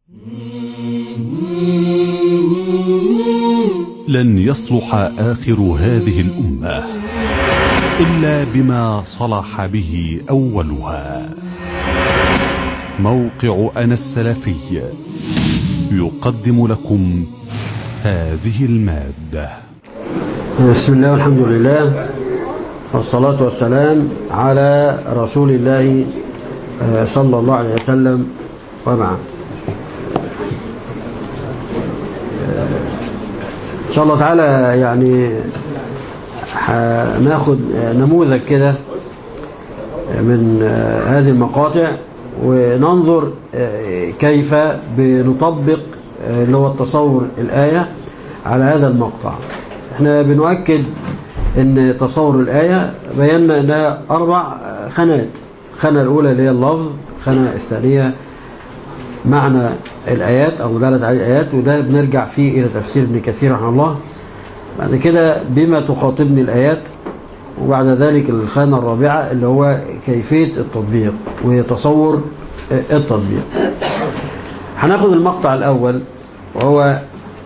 لن يصلح آخر هذه الأمة إلا بما صلح به أولها موقع أنا السلفي يقدم لكم هذه المادة بسم الله والحمد لله والصلاة والسلام على رسول الله صلى الله عليه وسلم وبعد إن شاء الله تعالى يعني هناخد نموذج كده من هذه المقاطع وننظر كيف بنطبق اللي هو التصور الآية على هذا المقطع احنا بنؤكد ان تصور الآية بينا انها أربع خانات الخانة الأولى اللي هي اللفظ الخانة الثانية معنى الآيات أو دلت عليه الآيات وده بنرجع فيه إلى تفسير ابن كثير رحمه الله بعد كده بما تخاطبني الآيات وبعد ذلك الخانة الرابعة اللي هو كيفية التطبيق وتصور التطبيق هناخد المقطع الأول وهو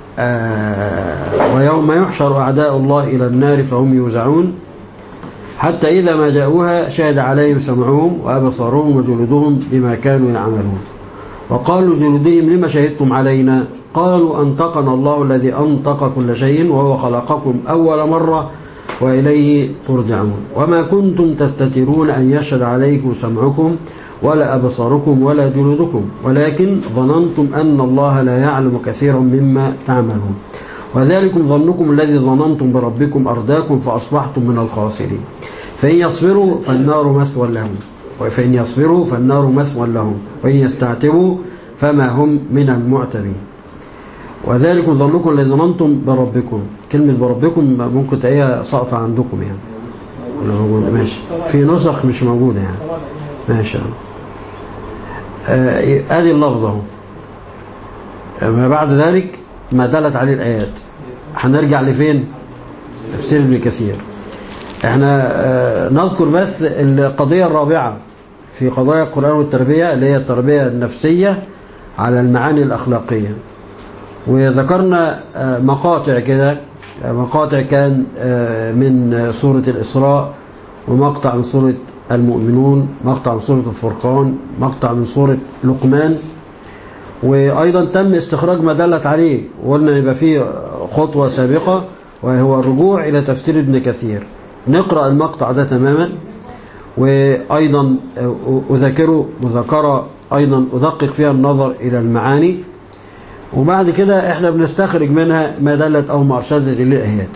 آه ويوم يحشر أعداء الله إلى النار فهم يوزعون حتى إذا ما جاءوها شهد عليهم سمعهم وأبصارهم وجلودهم بما كانوا يعملون وقالوا جلودهم لما شهدتم علينا قالوا أنطقنا الله الذي أنطق كل شيء وهو خلقكم أول مرة وإليه ترجعون وما كنتم تستترون أن يشهد عليكم سمعكم ولا أبصاركم ولا جلودكم ولكن ظننتم أن الله لا يعلم كثيرا مما تعملون وذلكم ظنكم الذي ظننتم بربكم أرداكم فأصبحتم من الخاسرين فإن يصبروا فالنار مثوى لهم فإن يصبروا فالنار مثوى لهم وإن يستعتبوا فما هم من المعتبين وذلكم ظنكم الذي ظننتم بربكم كلمة بربكم ممكن تلاقيها ساقطة عندكم يعني موجود ماشي في نسخ مش موجودة يعني ماشي آه ادي اللفظ اهو ما بعد ذلك ما دلت عليه الآيات هنرجع لفين تفسير ابن كثير احنا آه نذكر بس القضية الرابعة في قضايا القرآن والتربية اللي هي التربية النفسية على المعاني الأخلاقية وذكرنا آه مقاطع كده مقاطع كان آه من سورة الإسراء ومقطع من سورة المؤمنون مقطع من سورة الفرقان مقطع من سورة لقمان وأيضا تم استخراج ما دلت عليه وقلنا يبقى فيه خطوة سابقة وهو الرجوع إلى تفسير ابن كثير نقرأ المقطع ده تماما وأيضا أذكره مذكرة أيضا أدقق فيها النظر إلى المعاني وبعد كده احنا بنستخرج منها ما دلت أو ما أرشدت إليه الآيات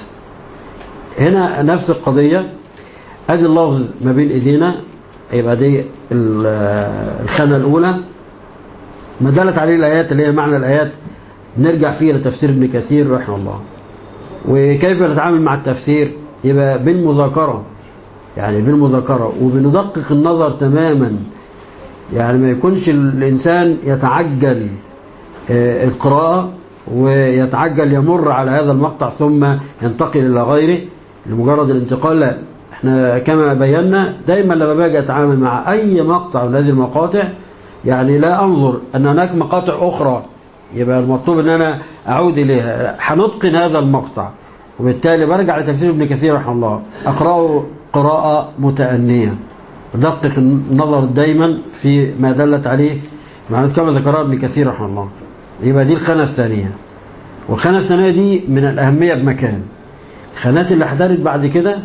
هنا نفس القضية ادي اللفظ ما بين ايدينا يبقى دي الخانة الاولى ما دلت عليه الايات اللي هي معنى الايات نرجع فيه لتفسير ابن كثير رحمه الله وكيف نتعامل مع التفسير يبقى بالمذاكرة يعني بالمذاكرة وبندقق النظر تماما يعني ما يكونش الإنسان يتعجل القراءة ويتعجل يمر على هذا المقطع ثم ينتقل إلى غيره لمجرد الانتقال لا احنا كما بينا دايما لما باجي اتعامل مع اي مقطع من هذه المقاطع يعني لا انظر ان هناك مقاطع اخرى يبقى المطلوب ان انا اعود اليها هنتقن هذا المقطع وبالتالي برجع لتفسير ابن كثير رحمه الله اقراه قراءة متأنية دقق النظر دايما في ما دلت عليه معنى كما ذكرها ابن كثير رحمه الله يبقى دي الخانة الثانية والخانة الثانية دي من الأهمية بمكان الخانات اللي حضرت بعد كده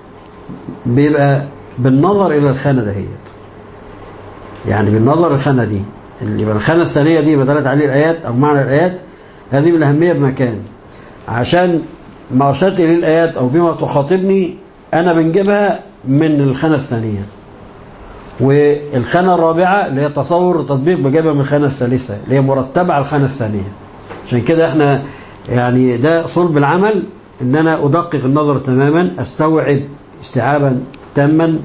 بيبقى بالنظر إلى الخانة دهيت يعني بالنظر الخانة دي اللي يبقى الخانة الثانية دي بدلت عليه الآيات أو معنى الآيات هذه من الأهمية بمكان عشان ما أرشدت إليه الآيات أو بما تخاطبني أنا بنجيبها من الخانة الثانية والخانة الرابعة اللي هي تصور تطبيق بجيبها من الخانة الثالثة اللي هي مرتبة على الخانة الثانية عشان كده احنا يعني ده صلب العمل ان انا ادقق النظر تماما استوعب استيعابا تاما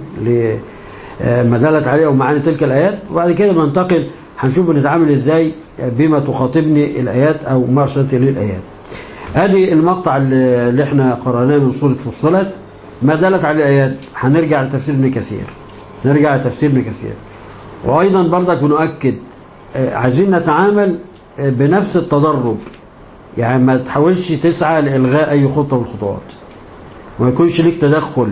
لما دلت عليه ومعاني تلك الآيات وبعد كده بننتقل هنشوف بنتعامل ازاي بما تخاطبني الآيات أو ما أرسلت لي الآيات ادي المقطع اللي احنا قرأناه من سورة فصلت ما دلت عليه الآيات هنرجع لتفسير ابن كثير نرجع لتفسير ابن كثير وأيضا برضك بنؤكد عايزين نتعامل بنفس التدرج يعني ما تحاولش تسعى لإلغاء أي خطوة من الخطوات وما يكونش ليك تدخل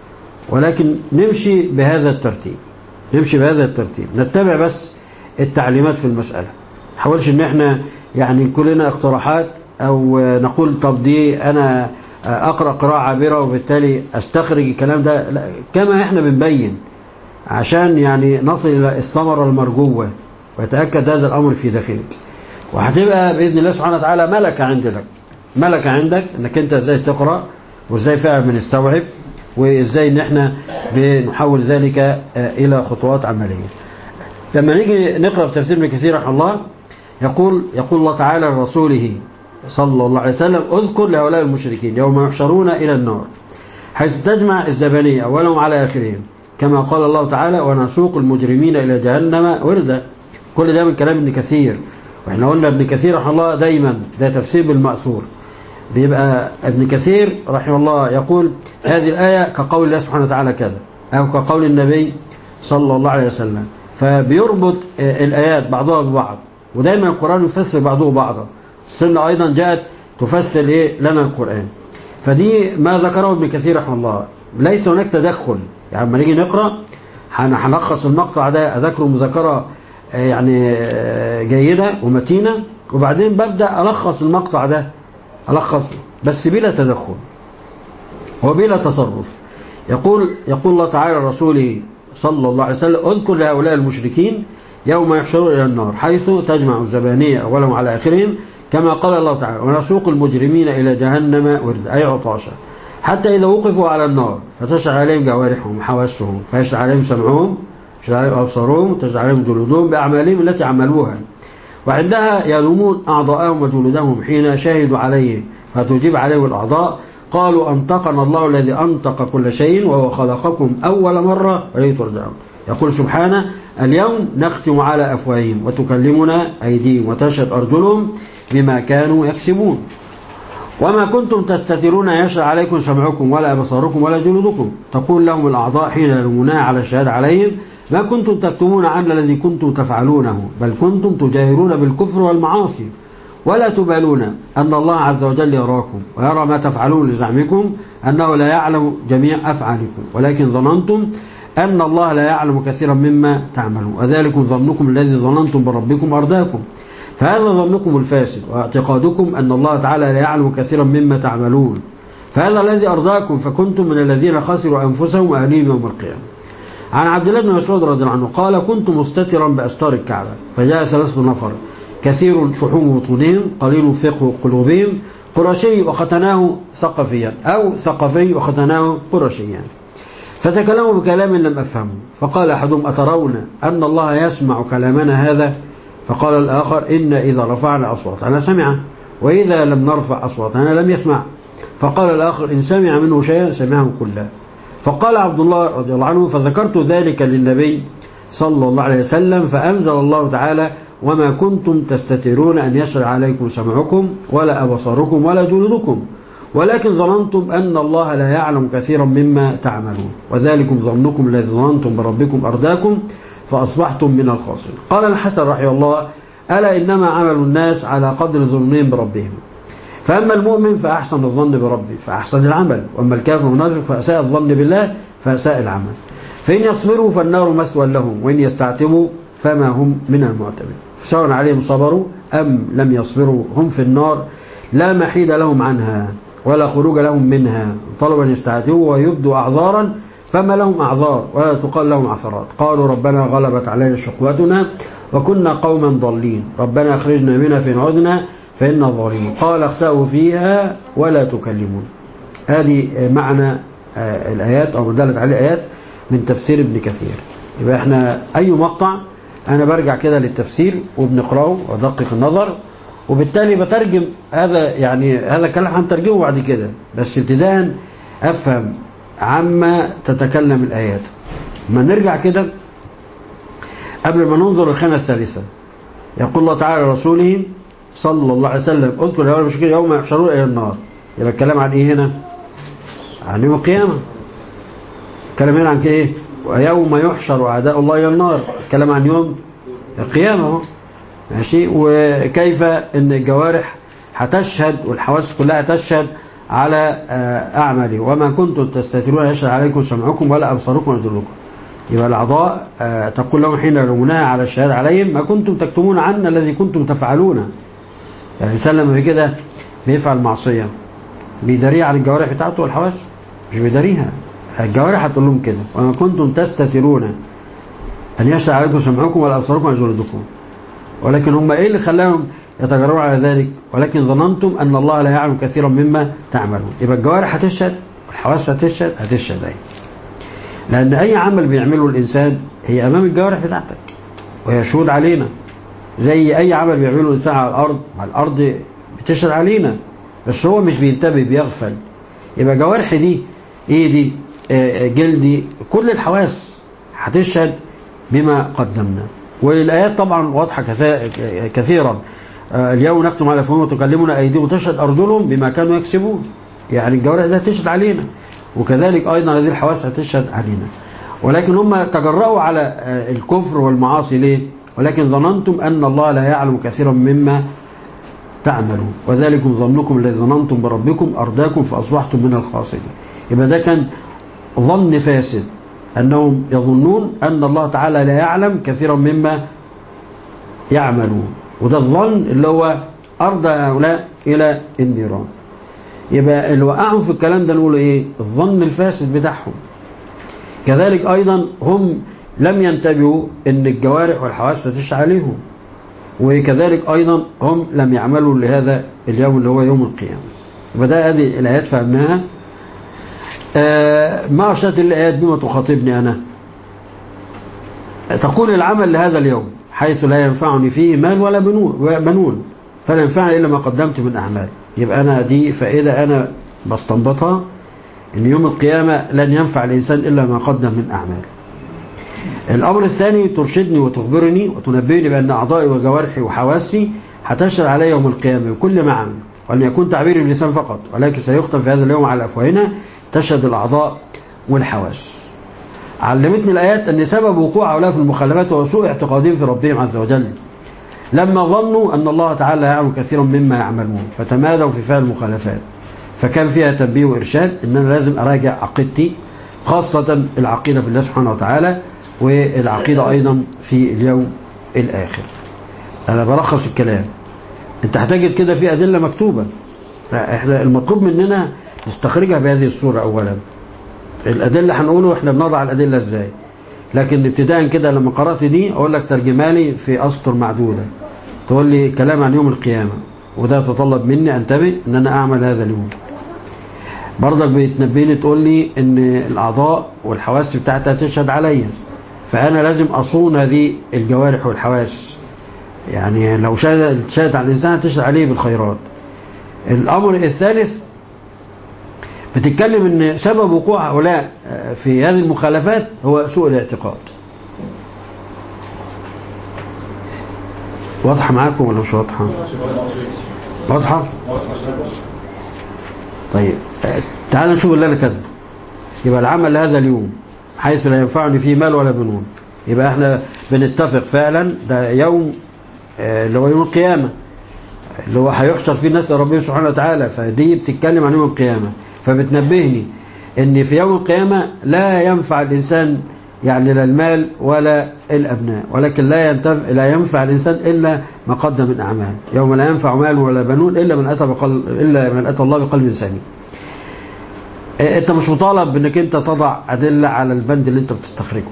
ولكن نمشي بهذا الترتيب نمشي بهذا الترتيب نتبع بس التعليمات في المسألة حاولش ان احنا يعني كلنا اقتراحات او نقول طب دي انا اقرأ قراءة عابرة وبالتالي استخرج الكلام ده لا كما احنا بنبين عشان يعني نصل الى الثمرة المرجوة ويتأكد هذا الامر في داخلك وهتبقى بإذن الله سبحانه وتعالى ملكة عندك ملكة عندك انك انت ازاي تقرأ وازاي فعلا بنستوعب وازاي ان احنا بنحول ذلك الى خطوات عملية لما نيجي نقرأ في تفسير ابن كثير رحمه الله يقول يقول الله تعالى لرسوله صلى الله عليه وسلم اذكر لهؤلاء المشركين يوم يحشرون إلى النار حيث تجمع الزبانية أولهم على آخرهم كما قال الله تعالى ونسوق المجرمين إلى جهنم وردا كل ده من كلام ابن كثير واحنا قلنا ابن كثير رحمه الله دايما ده تفسير بالمأثور بيبقى ابن كثير رحمه الله يقول هذه الآية كقول الله سبحانه وتعالى كذا أو كقول النبي صلى الله عليه وسلم فبيربط الآيات بعضها ببعض ودايما القرآن يفسر بعضه بعضا السنة أيضا جاءت تفسر إيه لنا القرآن فدي ما ذكره ابن كثير رحمه الله ليس هناك تدخل يعني لما نيجي نقرأ هنلخص المقطع ده أذكره مذاكرة يعني جيدة ومتينة وبعدين ببدأ ألخص المقطع ده ألخص بس بلا تدخل وبلا تصرف يقول يقول الله تعالى لرسوله صلى الله عليه وسلم اذكر لهؤلاء المشركين يوم يحشرون إلى النار حيث تجمع الزبانية أولهم على آخرهم كما قال الله تعالى ونسوق المجرمين إلى جهنم ورد أي عطاشا حتى إذا وقفوا على النار فتشعر عليهم جوارحهم وحواسهم فيشعر عليهم سمعهم تشعر عليهم أبصارهم تشعر عليهم جلودهم بأعمالهم التي عملوها وعندها يلومون أعضاءهم وجلودهم حين شهدوا عليه فتجيب عليهم الأعضاء قالوا أنطقنا الله الذي أنطق كل شيء وهو خلقكم أول مرة وإليه ترجعون يقول سبحانه اليوم نختم على أفواههم وتكلمنا أيديهم وتشهد أرجلهم بما كانوا يكسبون وما كنتم تستترون يشرع عليكم سمعكم ولا أبصاركم ولا جلودكم تقول لهم الأعضاء حين يلومونها على الشهادة عليهم ما كنتم تكتمون عن الذي كنتم تفعلونه بل كنتم تجاهرون بالكفر والمعاصي ولا تبالون أن الله عز وجل يراكم ويرى ما تفعلون لزعمكم أنه لا يعلم جميع أفعالكم ولكن ظننتم أن الله لا يعلم كثيرا مما تعملون وذلكم ظنكم الذي ظننتم بربكم أرداكم فهذا ظنكم الفاسد واعتقادكم أن الله تعالى لا يعلم كثيرا مما تعملون فهذا الذي أرضاكم فكنتم من الذين خسروا أنفسهم وأهليهم يوم القيامة عن عبد الله بن مسعود رضي الله عنه قال كنت مستترا بأستار الكعبة فجاء ثلاثة نفر كثير شحوم بطونهم قليل فقه قلوبهم قرشي وختناه ثقفيا أو ثقفي وختناه قرشيا فتكلموا بكلام لم أفهمه فقال أحدهم أترون أن الله يسمع كلامنا هذا فقال الآخر إن إذا رفعنا أصواتنا سمع وإذا لم نرفع أصواتنا لم يسمع فقال الآخر إن سمع منه شيئا سمعه كله فقال عبد الله رضي الله عنه فذكرت ذلك للنبي صلى الله عليه وسلم فأنزل الله تعالى وما كنتم تستترون أن يشرع عليكم سمعكم ولا أبصاركم ولا جلودكم ولكن ظننتم أن الله لا يعلم كثيرا مما تعملون وذلكم ظنكم الذي ظننتم بربكم أرداكم فأصبحتم من الخاسرين قال الحسن رحمه الله ألا إنما عمل الناس على قدر ظنهم بربهم فأما المؤمن فأحسن الظن بربه فأحسن العمل وأما الكافر والمنافق فأساء الظن بالله فأساء العمل فإن يصبروا فالنار مثوى لهم وإن يستعتبوا فما هم من المعتبين سواء عليهم صبروا أم لم يصبروا هم في النار لا محيد لهم عنها ولا خروج لهم منها طلبا يستعتبوا ويبدوا أعذارا فما لهم أعذار ولا تقال لهم عثرات قالوا ربنا غلبت علينا شقوتنا وكنا قوما ضالين ربنا أخرجنا منها فإن عدنا فإنا ظالمون قال اخسأوا فيها ولا تكلمون هذه معنى الآيات أو دلت عليه الآيات من تفسير ابن كثير يبقى احنا أي مقطع أنا برجع كده للتفسير وبنقرأه ودقق النظر وبالتالي بترجم هذا يعني هذا الكلام هنترجمه بعد كده بس ابتداء أفهم عما تتكلم الآيات ما نرجع كده قبل ما ننظر الخانة الثالثة يقول الله تعالى لرسوله صلى الله عليه وسلم اذكر يا المشركين يوم يحشرون إلى النار يبقى الكلام عن إيه هنا عن يوم القيامة الكلام هنا عن إيه ويوم يحشر أعداء الله إلى النار الكلام عن يوم القيامة ماشي وكيف ان الجوارح هتشهد والحواس كلها تشهد على آه، اعماله وما كنتم تستترون يشهد عليكم سمعكم ولا ابصاركم ولا ذلكم يبقى الاعضاء آه، تقول لهم حين يلومونها على الشهاده عليهم ما كنتم تكتمون عنا الذي كنتم تفعلون يعني الانسان لما كده بيفعل معصيه بيداريها عن الجوارح بتاعته والحواس مش بيداريها الجوارح هتقول لهم كده وما كنتم تستترون أن يشهد عليكم سمعكم ولا أبصاركم ولا جلودكم ولكن هم إيه اللي خلاهم يتجرؤون على ذلك ولكن ظننتم أن الله لا يعلم كثيرا مما تعملون يبقى الجوارح هتشهد والحواس هتشهد هتشهد أي لأن أي عمل بيعمله الإنسان هي أمام الجوارح بتاعتك وهي شهود علينا زي أي عمل بيعمله الإنسان على الأرض على الأرض بتشهد علينا بس هو مش بينتبه بيغفل يبقى جوارح دي ايه دي آه، جلدي كل الحواس هتشهد بما قدمنا والآيات طبعا واضحة كثا- كثيرا آه، اليوم نختم على فمهم وتكلمنا أيديهم وتشهد أرجلهم بما كانوا يكسبون يعني الجوارح دي هتشهد علينا وكذلك أيضا هذه الحواس هتشهد علينا ولكن هم تجرؤوا على آه، الكفر والمعاصي ليه ولكن ظننتم أن الله لا يعلم كثيرا مما تعملون وذلكم ظنكم الذي ظننتم بربكم أرداكم فأصبحتم من الخاسرين يبقى ده كان ظن فاسد أنهم يظنون أن الله تعالى لا يعلم كثيرا مما يعملون وده الظن اللي هو أرضى هؤلاء إلى النيران يبقى اللي وقعهم في الكلام ده نقول إيه الظن الفاسد بتاعهم كذلك أيضا هم لم ينتبهوا أن الجوارح والحواس تشع عليهم وكذلك أيضا هم لم يعملوا لهذا اليوم اللي هو يوم القيامة يبقى ده هذه الآيات فهمناها آه، ما أشهد الآيات بما تخاطبني أنا تقول العمل لهذا اليوم حيث لا ينفعني فيه مال ولا بنون بنون فلا ينفعني إلا ما قدمت من أعمال يبقى أنا دي فائدة أنا بستنبطها إن يوم القيامة لن ينفع الإنسان إلا ما قدم من أعمال الأمر الثاني ترشدني وتخبرني وتنبئني بأن أعضائي وجوارحي وحواسي هتشهد علي يوم القيامة بكل ما عمل ولن يكون تعبيري باللسان فقط ولكن سيختم في هذا اليوم على أفواهنا تشهد الأعضاء والحواس علمتني الآيات أن سبب وقوع هؤلاء في المخالفات هو سوء اعتقادهم في ربهم عز وجل لما ظنوا أن الله تعالى يعلم كثيرا مما يعملون فتمادوا في فعل المخالفات فكان فيها تنبيه وإرشاد أن أنا لازم أراجع عقيدتي خاصة العقيدة في الله سبحانه وتعالى والعقيدة أيضا في اليوم الآخر أنا برخص الكلام أنت هتجد كده في أدلة مكتوبة احنا المطلوب مننا نستخرجها بهذه الصورة أولا الأدلة هنقوله احنا بنضع الأدلة ازاي لكن ابتداء كده لما قرأت دي أقول لك ترجمها لي في أسطر معدودة تقول لي كلام عن يوم القيامة وده يتطلب مني أنتبه أن أنا أعمل هذا اليوم برضك بتنبيني تقول لي أن الأعضاء والحواس بتاعتها تشهد عليا فأنا لازم أصون هذه الجوارح والحواس يعني لو شهد شهد على الإنسان تشهد عليه بالخيرات الأمر الثالث بتتكلم ان سبب وقوع هؤلاء في هذه المخالفات هو سوء الاعتقاد واضحة معاكم ولا مش واضحة واضحة طيب تعالوا نشوف اللي انا كاتبه يبقى العمل لهذا اليوم حيث لا ينفعني فيه مال ولا بنون يبقى احنا بنتفق فعلا ده يوم اللي هو يوم القيامة اللي هو هيحشر فيه الناس لربنا سبحانه وتعالى فدي بتتكلم عن يوم القيامة فبتنبهني ان في يوم القيامة لا ينفع الانسان يعني لا المال ولا الابناء ولكن لا ينتفع لا ينفع الانسان الا ما قدم من اعمال يوم لا ينفع مال ولا بنون الا من اتى بقلب الا من اتى الله بقلب سليم انت مش مطالب انك انت تضع ادله على البند اللي انت بتستخرجه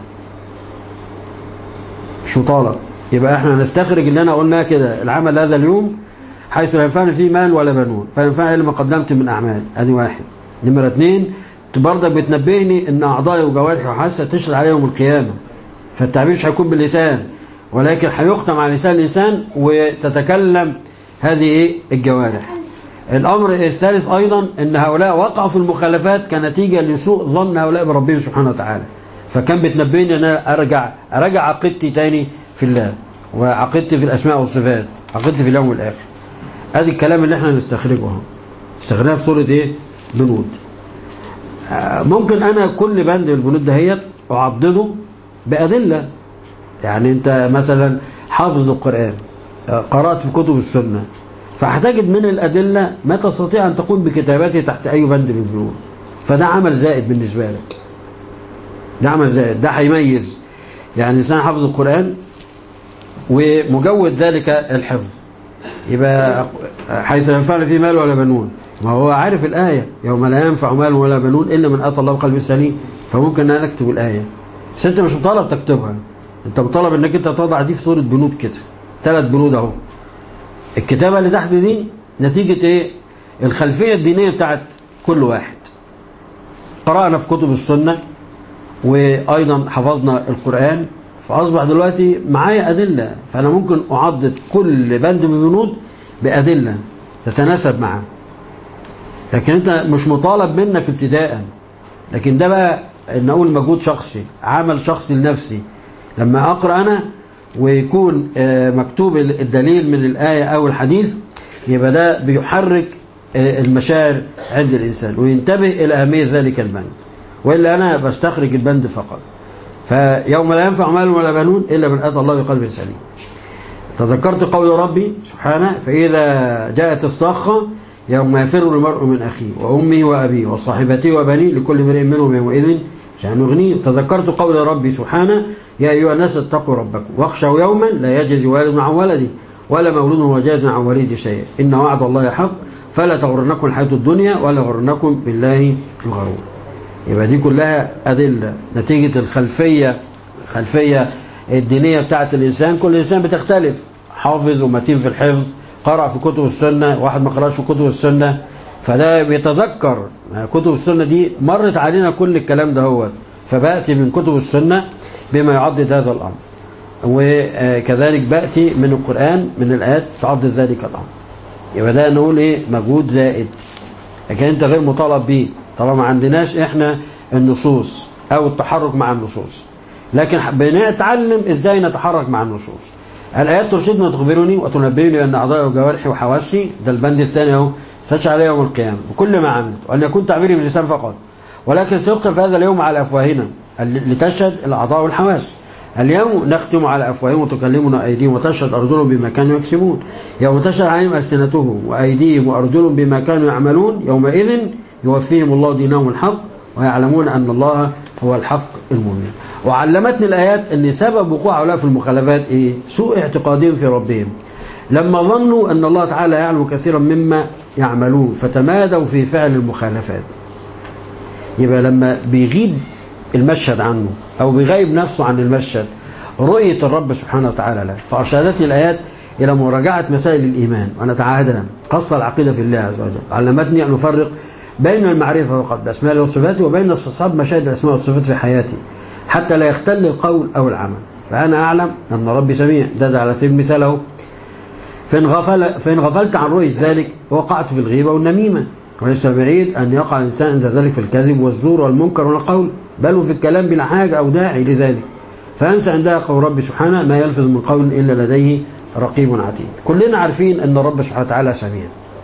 مش مطالب يبقى احنا نستخرج اللي انا قلناه كده العمل هذا اليوم حيث لا ينفعني فيه مال ولا بنون فينفعني الا ما قدمت من اعمال ادي واحد نمرة اثنين برضك بتنبهني ان اعضائي وجوارحي وحاسه تشهد عليهم يوم القيامه فالتعبير مش هيكون باللسان ولكن هيختم على لسان الانسان وتتكلم هذه ايه الجوارح الامر الثالث ايضا ان هؤلاء وقعوا في المخالفات كنتيجه لسوء ظن هؤلاء بربهم سبحانه وتعالى فكان بتنبهني ان انا ارجع ارجع عقيدتي تاني في الله وعقيدتي في الاسماء والصفات عقيدتي في اليوم الاخر ادي الكلام اللي احنا نستخرجه اهو استخرجناه في صوره ايه بنود ممكن انا كل بند من البنود دهيت اعضده بادله يعني انت مثلا حافظ القران قرأت في كتب السنة فهتجد من الأدلة ما تستطيع أن تقوم بكتابته تحت أي بند من البنود فده عمل زائد بالنسبة لك ده عمل زائد ده هيميز يعني الإنسان حافظ القرآن ومجود ذلك الحفظ يبقى حيث ينفعل فيه مال ولا بنون ما هو عارف الآية يوم لا ينفع مال ولا بنون إلا من أتى الله بقلب سليم فممكن أن نكتب الآية بس أنت مش مطالب تكتبها أنت مطالب أنك أنت تضع دي في صورة بنود كده ثلاث بنود أهو الكتابة اللي تحت دي نتيجة إيه الخلفية الدينية بتاعت كل واحد قرأنا في كتب السنة وأيضا حفظنا القرآن فأصبح دلوقتي معايا أدلة فأنا ممكن أعضد كل بند من البنود بأدلة تتناسب معه لكن أنت مش مطالب منك ابتداء لكن ده بقى ان اقول مجهود شخصي عمل شخصي لنفسي لما اقرا انا ويكون مكتوب الدليل من الايه او الحديث يبقى ده بيحرك المشاعر عند الانسان وينتبه الى اهميه ذلك البند والا انا بستخرج البند فقط فيوم لا ينفع مال ولا بنون الا من اتى الله بقلب سليم تذكرت قول ربي سبحانه فاذا جاءت الصاخه يوم يفر المرء من أخيه وأمه وأبيه وصاحبته وبنيه لكل امرئ منهم يومئذ شأن يغنيه تذكرت قول ربي سبحانه يا أيها الناس اتقوا ربكم واخشوا يوما لا يجزي والد عن ولده ولا مولود هو جاز عن والده شيئا إن وعد الله حق فلا تغرنكم الحياة الدنيا ولا غرنكم بالله الغرور يبقى دي كلها أدلة نتيجة الخلفية الخلفية الدينية بتاعت الإنسان كل إنسان بتختلف حافظ ومتين في الحفظ قرأ في كتب السنة واحد ما قرأش في كتب السنة فده بيتذكر كتب السنة دي مرت علينا كل الكلام ده هو فبأتي من كتب السنة بما يعضد هذا الأمر وكذلك بأتي من القرآن من الآيات تعضد ذلك الأمر يبقى ده نقول إيه مجهود زائد لكن أنت غير مطالب به طالما ما عندناش إحنا النصوص أو التحرك مع النصوص لكن بنتعلم إزاي نتحرك مع النصوص الآيات ترشدني وتخبرني وتنبئني بأن أعضائي وجوارحي وحواسي ده البند الثاني أهو ستشعر علي يوم القيامة وكل ما عملت وأن يكون تعبيري باللسان فقط ولكن سيختم في هذا اليوم على أفواهنا لتشهد الأعضاء والحواس اليوم نختم على أفواههم وتكلمنا أيديهم وتشهد أرجلهم بما كانوا يكسبون يوم تشهد عليهم ألسنتهم وأيديهم وأرجلهم بما كانوا يعملون يومئذ يوفيهم الله دينهم الحق ويعلمون أن الله هو الحق المبين وعلمتني الآيات أن سبب وقوع هؤلاء في المخالفات إيه؟ سوء اعتقادهم في ربهم لما ظنوا أن الله تعالى يعلم كثيرا مما يعملون فتمادوا في فعل المخالفات يبقى لما بيغيب المشهد عنه أو بيغيب نفسه عن المشهد رؤية الرب سبحانه وتعالى له فأرشدتني الآيات إلى مراجعة مسائل الإيمان وأنا أتعاهدها قصة العقيدة في الله عز وجل علمتني أن أفرق بين المعرفة فقط بأسماء وصفاته وبين استصحاب مشاهد الأسماء والصفات في حياتي حتى لا يختل القول أو العمل فأنا أعلم أن ربي سميع ده على سبيل المثال اهو فإن, غفل فإن غفلت عن رؤية ذلك وقعت في الغيبة والنميمة وليس بعيد أن يقع الإنسان عند ذلك في الكذب والزور والمنكر والقول بل في الكلام بلا حاجة أو داعي لذلك فأنسى عندها قول ربي سبحانه ما يلفظ من قول إلا لديه رقيب عتيد كلنا عارفين أن رب سبحانه وتعالى سميع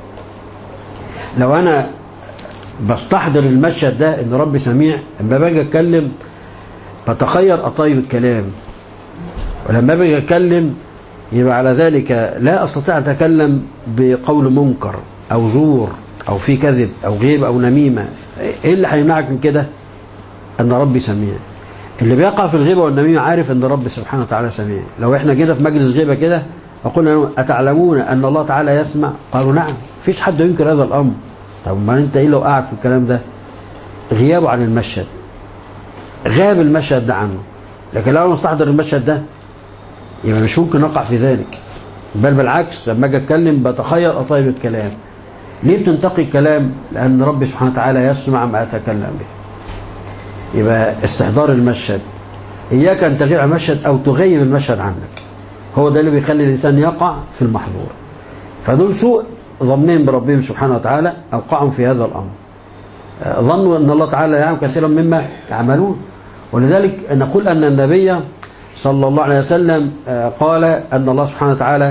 لو أنا بستحضر المشهد ده ان ربي سميع لما باجي اتكلم بتخير اطيب الكلام ولما باجي اتكلم يبقى على ذلك لا استطيع ان اتكلم بقول منكر او زور او في كذب او غيب او نميمه ايه اللي هيمنعك من كده ان ربي سميع اللي بيقع في الغيبه والنميمه عارف ان ربي سبحانه وتعالى سميع لو احنا كده في مجلس غيبه كده وقلنا اتعلمون ان الله تعالى يسمع قالوا نعم مفيش حد ينكر هذا الامر طب ما انت ايه لو قاعد في الكلام ده غيابه عن المشهد غاب المشهد ده عنه لكن لو مستحضر المشهد ده يبقى مش ممكن اقع في ذلك بل بالعكس لما اجي اتكلم بتخير اطيب الكلام ليه بتنتقي الكلام لان ربي سبحانه وتعالى يسمع ما اتكلم به يبقى استحضار المشهد اياك ان تغيب عن المشهد او تغيب المشهد عنك هو ده اللي بيخلي الانسان يقع في المحظور فدول سوء ظنهم بربهم سبحانه وتعالى أوقعهم في هذا الأمر ظنوا أن الله تعالى يعلم كثيرا مما يعملون ولذلك نقول أن النبي صلى الله عليه وسلم قال أن الله سبحانه وتعالى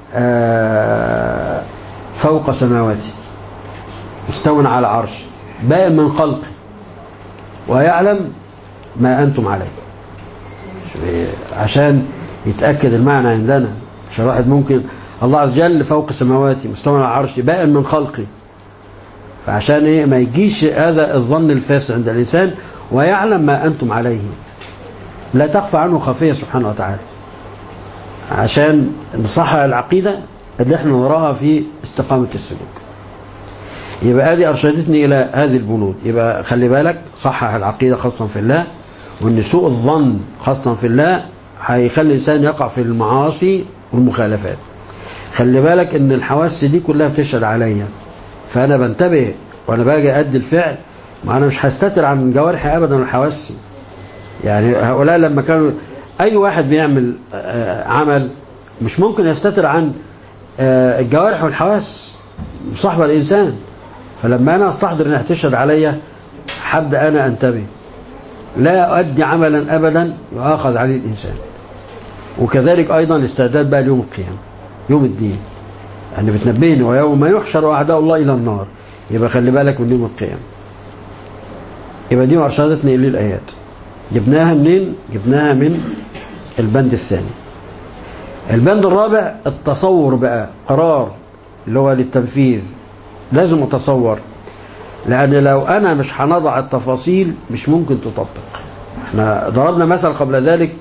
فوق سماواته مستوى على عرش بائن من خلقه ويعلم ما أنتم عليه عشان يتأكد المعنى عندنا عشان الواحد ممكن الله عز وجل فوق سماواتي مستوى على عرشي بائن من خلقي فعشان ايه ما يجيش هذا الظن الفاسد عند الانسان ويعلم ما انتم عليه لا تخفى عنه خافيه سبحانه وتعالى عشان نصحح العقيده اللي احنا نراها في استقامه السلوك يبقى ادي ارشدتني الى هذه البنود يبقى خلي بالك صحح العقيده خاصه في الله وان سوء الظن خاصه في الله هيخلي الانسان يقع في المعاصي والمخالفات خلي بالك ان الحواس دي كلها بتشهد عليا فانا بنتبه وانا باجي ادي الفعل ما انا مش هستتر عن جوارحي ابدا وحواسي يعني هؤلاء لما كانوا اي واحد بيعمل آه، عمل مش ممكن يستتر عن آه، الجوارح والحواس صاحب الانسان فلما انا استحضر انها تشهد عليا هبدا انا انتبه لا اؤدي عملا ابدا يؤاخذ عليه الانسان وكذلك ايضا الاستعداد بقى ليوم القيامه يوم الدين يعني بتنبهني ويوم يحشر اعداء الله الى النار يبقى خلي بالك من يوم القيامه يبقى دي ارشدتني الى الايات جبناها منين جبناها من البند الثاني البند الرابع التصور بقى قرار اللي هو للتنفيذ لازم اتصور لان لو انا مش هنضع التفاصيل مش ممكن تطبق احنا ضربنا مثل قبل ذلك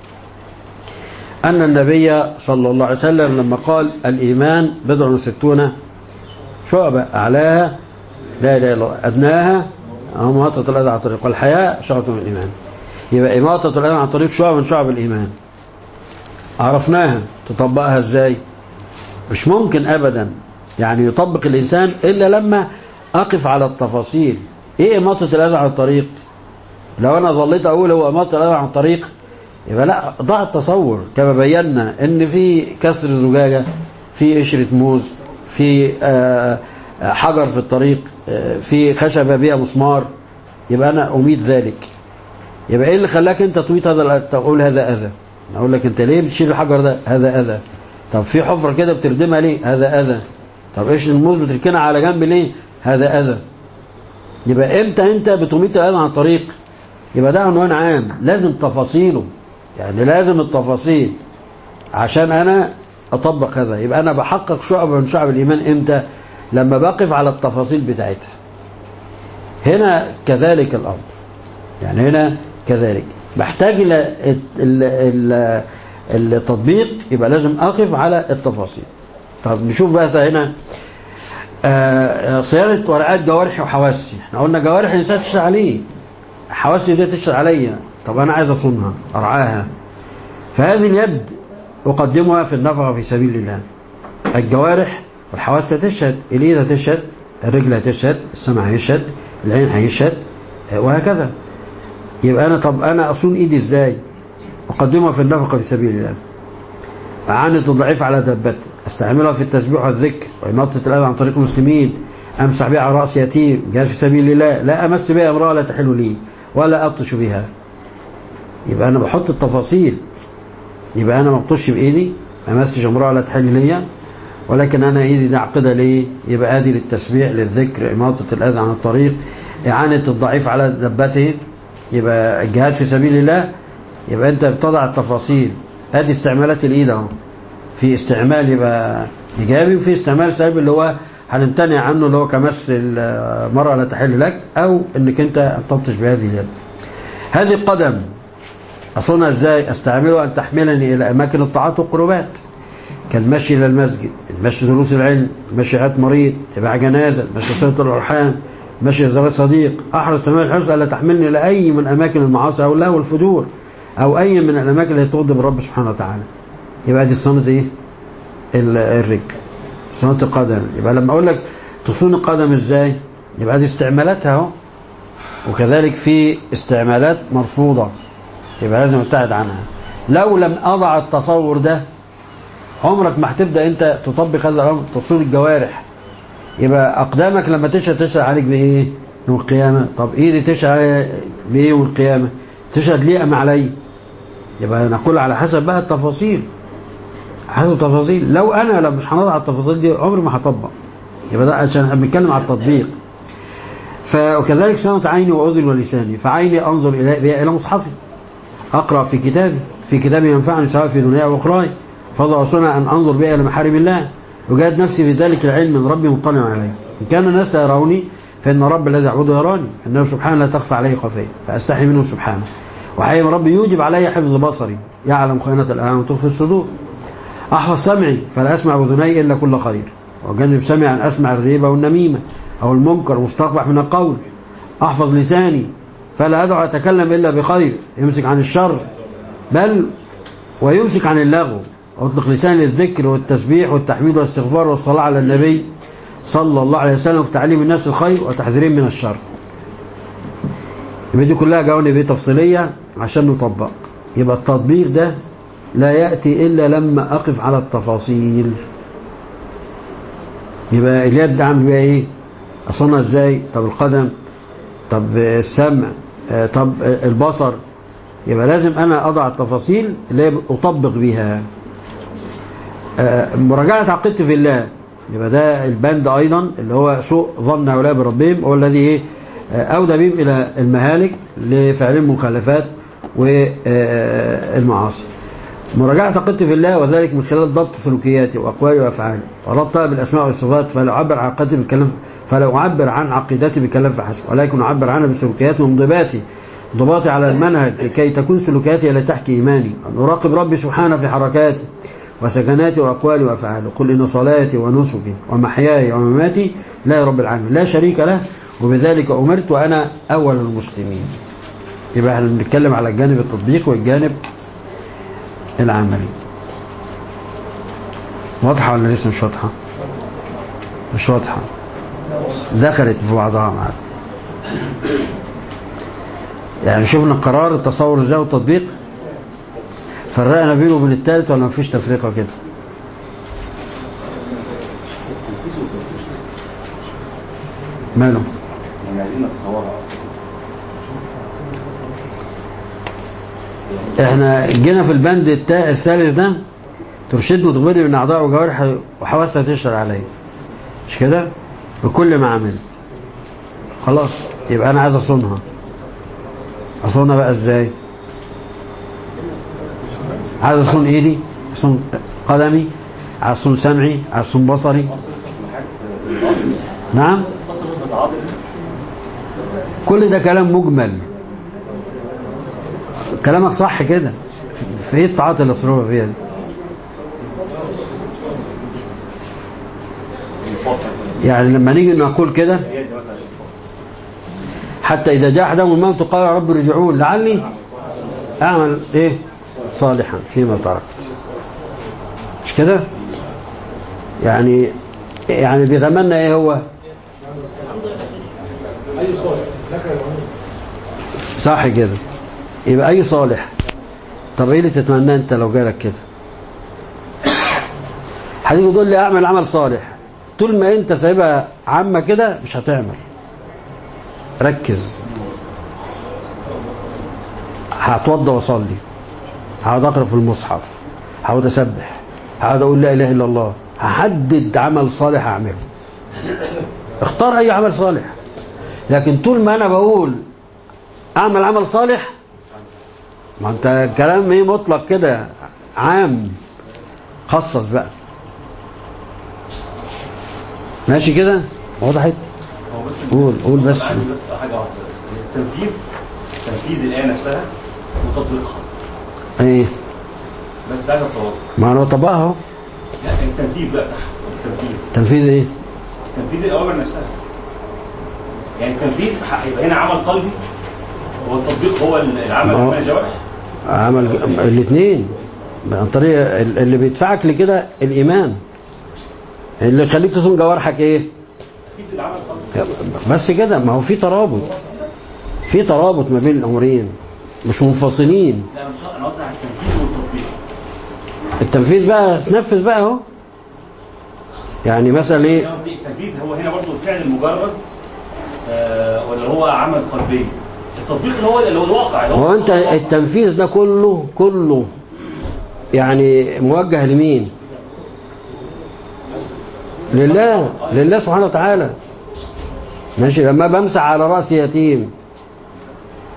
أن النبي صلى الله عليه وسلم لما قال الإيمان بضع وستون شعبة أعلاها لا إله إلا الله أدناها إماطة الأذى عن طريق والحياة شعبة من الإيمان يبقى إماطة الأذى عن طريق شعبة من شعب الإيمان عرفناها تطبقها إزاي مش ممكن أبدا يعني يطبق الإنسان إلا لما أقف على التفاصيل إيه إماطة الأذى عن الطريق لو أنا ظليت أقول هو إماطة الأذى عن الطريق يبقى لا ضع التصور كما بينا ان في كسر زجاجة في قشرة موز في آه، حجر في الطريق آه، في خشبة بيها مسمار يبقى انا اميت ذلك يبقى ايه اللي خلاك انت تميت هذا تقول هذا اذى اقول لك انت ليه بتشيل الحجر ده هذا اذى طب في حفرة كده بتردمها ليه هذا اذى طب ايش الموز بتركنها على جنب ليه هذا اذى يبقى امتى انت بتميت الاذى عن الطريق يبقى ده عنوان عام لازم تفاصيله يعني لازم التفاصيل عشان انا اطبق هذا يبقى انا بحقق شعب من شعب الايمان امتى لما بقف على التفاصيل بتاعتها هنا كذلك الامر يعني هنا كذلك بحتاج الى ال- ال- التطبيق يبقى لازم اقف على التفاصيل طب نشوف بقى هنا آه، صيانة ورقات جوارحي وحواسي احنا قلنا جوارح الانسان تشتغل عليه حواسي دي تشتغل عليا طب انا عايز اصونها ارعاها فهذه اليد اقدمها في النفقه في سبيل الله الجوارح والحواس تشهد الايد هتشهد الرجل هتشهد السمع هيشهد العين هيشهد آه، وهكذا يبقى انا طب انا اصون ايدي ازاي اقدمها في النفقه في سبيل الله أعانة الضعيف على دبته استعملها في التسبيح والذكر وإماطة الأذى عن طريق المسلمين أمسح بها على رأس يتيم جاهد في سبيل الله لا أمس بها امرأة لا تحل لي ولا أبطش بها يبقى أنا بحط التفاصيل يبقى أنا ما بطش بإيدي ما أمسش امرأة لا تحل لي ولكن أنا إيدي دي عقدة ليه يبقى أدي للتسبيح للذكر إماطة الأذى عن الطريق إعانة الضعيف على دبته يبقى الجهاد في سبيل الله يبقى أنت بتضع التفاصيل ادي استعمالات الايد اهو في استعمال يبقى ايجابي وفي استعمال سلبي اللي هو هنمتنع عنه اللي هو كمس المرأة لا تحل لك او انك انت تبطش بهذه اليد هذه القدم اصونها ازاي استعملها ان تحملني الى اماكن الطاعات والقربات كالمشي الى المسجد المشي دروس العلم المشي عيادة مريض تبع جنازة المشي صلة الارحام مشي زواج صديق احرص تمام الحرص الا تحملني الى اي من اماكن المعاصي او اللهو والفجور او اي من الاماكن اللي تغضب الرب سبحانه وتعالى يبقى دي صيانه ايه ال- الرجل صيانه القدم يبقى لما اقول لك تصون القدم ازاي يبقى دي استعمالاتها اهو وكذلك في استعمالات مرفوضه يبقى لازم ابتعد عنها لو لم اضع التصور ده عمرك ما هتبدا انت تطبق هذا الامر تصون الجوارح يبقى اقدامك لما تشهد تشهد عليك بايه يوم القيامه طب ايدي تشهد علي بايه يوم القيامه تشهد ليه ام علي يبقى نقول على حسب بقى التفاصيل حسب التفاصيل لو انا لو مش هنضع التفاصيل دي عمري ما هطبق يبقى ده عشان احنا بنتكلم على التطبيق ف- وكذلك صيانة عيني وأذن ولساني فعيني أنظر إلى بها إلى مصحفي أقرأ في كتابي في كتابي ينفعني سواء في دنيا أو أخراي فضل رسولنا أن أنظر بها إلى محارم الله وجاد نفسي في ذلك العلم من ربي مطلع عليه إن كان الناس لا يروني فإن رب الذي أعبده يراني إنه سبحانه لا تخفى عليه خفية فأستحي منه سبحانه وحي من ربي يوجب علي حفظ بصري يعلم خيانة الأعين وتخفي الصدور أحفظ سمعي فلا أسمع بذني إلا كل خير وجنب سمعي أن أسمع الريبة والنميمة أو المنكر المستقبح من القول أحفظ لساني فلا أدعو أتكلم إلا بخير يمسك عن الشر بل ويمسك عن اللغو أطلق لساني للذكر والتسبيح والتحميد والاستغفار والصلاة على النبي صلى الله عليه وسلم في تعليم الناس الخير وتحذيرهم من الشر يبقى دي كلها جوانب تفصيلية عشان نطبق يبقى التطبيق ده لا يأتي إلا لما أقف على التفاصيل يبقى اليد عامل بيها إيه أصنع إزاي طب القدم طب السمع طب البصر يبقى لازم أنا أضع التفاصيل اللي أطبق بها مراجعة عقيدتي في الله يبقى ده البند أيضا اللي هو سوء ظن هؤلاء بربهم هو الذي إيه أودى بهم إلى المهالك لفعل المخالفات والمعاصي مراجعة عقيدتي في الله وذلك من خلال ضبط سلوكياتي وأقوالي وأفعالي وربطها بالأسماء والصفات فلا أعبر عن عقيدتي بالكلام فلا أعبر عن عقيدتي بالكلام فحسب ولكن أعبر عنها بسلوكياتي وانضباطي انضباطي على المنهج لكي تكون سلوكياتي لا تحكي إيماني أن أراقب ربي سبحانه في حركاتي وسكناتي وأقوالي وأفعالي قل إن صلاتي ونسكي ومحياي ومماتي لا رب العالمين لا شريك له وبذلك أمرت وأنا أول المسلمين يبقى احنا بنتكلم على الجانب التطبيقي والجانب العملي واضحة ولا لسه مش واضحة مش واضحة دخلت في بعضها معاك يعني شفنا القرار التصور ازاي والتطبيق فرقنا بينه وبين الثالث ولا مفيش تفرقة كده ماله يعني عايزين نتصورها احنا جينا في البند التا- الثالث ده ترشدني وتخبرني من اعضاء وجوارح وحواسها تشرع عليا مش كده بكل ما عملت خلاص يبقى انا عايز اصونها اصونها بقى ازاي عايز اصون ايدي اصون قدمي عايز اصون سمعي عايز اصون بصري نعم تصرف متعاطف كل ده كلام مجمل كلامك صح كده في ايه التعاطي اللي اصرفها فيها دي يعني لما نيجي نقول كده يد مثلا حتى إذا جاء أحدهم الموت قال يا رب ارجعون لعلي أعمل إيه صالحا فيما تركت مش كده يعني يعني بيتمنى إيه هو صح كده يبقى أي صالح طب إيه اللي تتمناه أنت لو جالك كده حديث تقول لي أعمل عمل صالح طول ما أنت سايبها عامة كده مش هتعمل ركز هتوضى واصلي هقعد اقرا في المصحف هقعد اسبح هقعد اقول لا اله الا الله هحدد عمل صالح اعمله اختار اي عمل صالح لكن طول ما انا بقول اعمل عمل صالح ما انت كلام ايه مطلق كده عام خصص بقى ماشي كده وضحت هو بس قول قول بس عندي بس حاجه واحده بس التنفيذ تنفيذ الايه نفسها وتطبيقها ايه بس ده عايز اتصور ما انا طبقها اهو لا التنفيذ بقى التنفيذ تنفيذ ايه تنفيذ الاوامر نفسها يعني التنفيذ ح- هيبقى هنا عمل قلبي والتطبيق هو العمل ما هو- من الجوارح عمل الاثنين عن طريق ال- اللي بيدفعك لكده الايمان اللي يخليك تصون جوارحك ايه اكيد العمل قلبي بس كده ما هو في ترابط في ترابط ما بين الامرين مش منفصلين لا انا مش انا قصدي على التنفيذ والتطبيق التنفيذ بقى تنفذ بقى اهو يعني مثلا يعني ايه قصدي التنفيذ هو هنا برضه الفعل المجرد آه ولا هو عمل قلبي التطبيق اللي هو اللي هو الواقع اللي هو انت التنفيذ ده كله كله يعني موجه لمين لله لله سبحانه وتعالى ماشي لما بمسح على رأس يتيم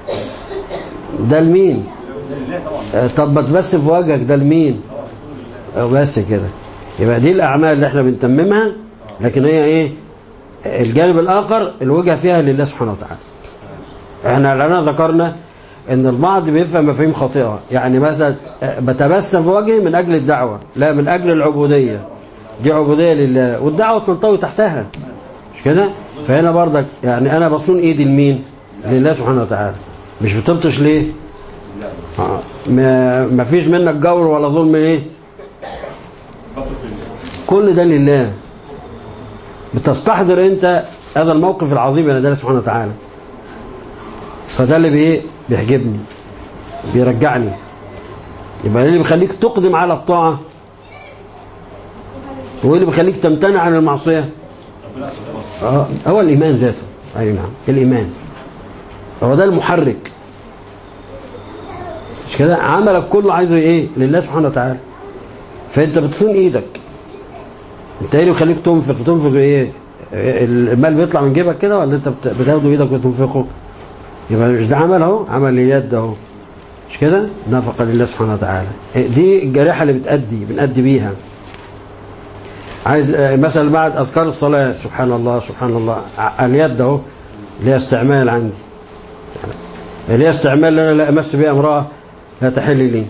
ده لمين ده لله طبعا آه، طب بتبسم في وجهك ده لمين بس كده يبقى دي الأعمال اللي احنا بنتممها لكن هي ايه الجانب الآخر الوجهة فيها لله سبحانه وتعالى احنا لنا ذكرنا ان البعض بيفهم مفاهيم خاطئة يعني مثلا بتبسم في وجهي من أجل الدعوة لا من أجل العبودية دي عبودية لله والدعوة تنطوي تحتها مش كده فهنا برضك يعني أنا بصون إيدي لمين لله سبحانه وتعالى مش بتبطش ليه آه. ما ما فيش منك جور ولا ظلم ليه كل ده لله بتستحضر انت هذا الموقف العظيم من الله سبحانه وتعالى فده اللي بيه بيحجبني بيرجعني يبقى اللي بيخليك تقدم على الطاعة هو اللي بيخليك تمتنع عن المعصية آه، هو الإيمان ذاته أي نعم الإيمان هو ده المحرك مش كده عملك كله عايزه ايه لله سبحانه وتعالى فانت بتصون ايدك انت ايه اللي بيخليك تنفق تنفق ايه المال بيطلع من جيبك كده ولا انت بت- بتاخده بايدك وتنفقه يبقى مش ده عمل اهو عمل اليد اهو مش كده نفق لله سبحانه وتعالى دي الجريحه اللي بتأدي بنأدي بيها عايز آه، مثلا بعد اذكار الصلاه سبحان الله سبحان الله ع- اليد اهو ليها استعمال عندي ليها استعمال انا لا امس بها امراه لا تحل لي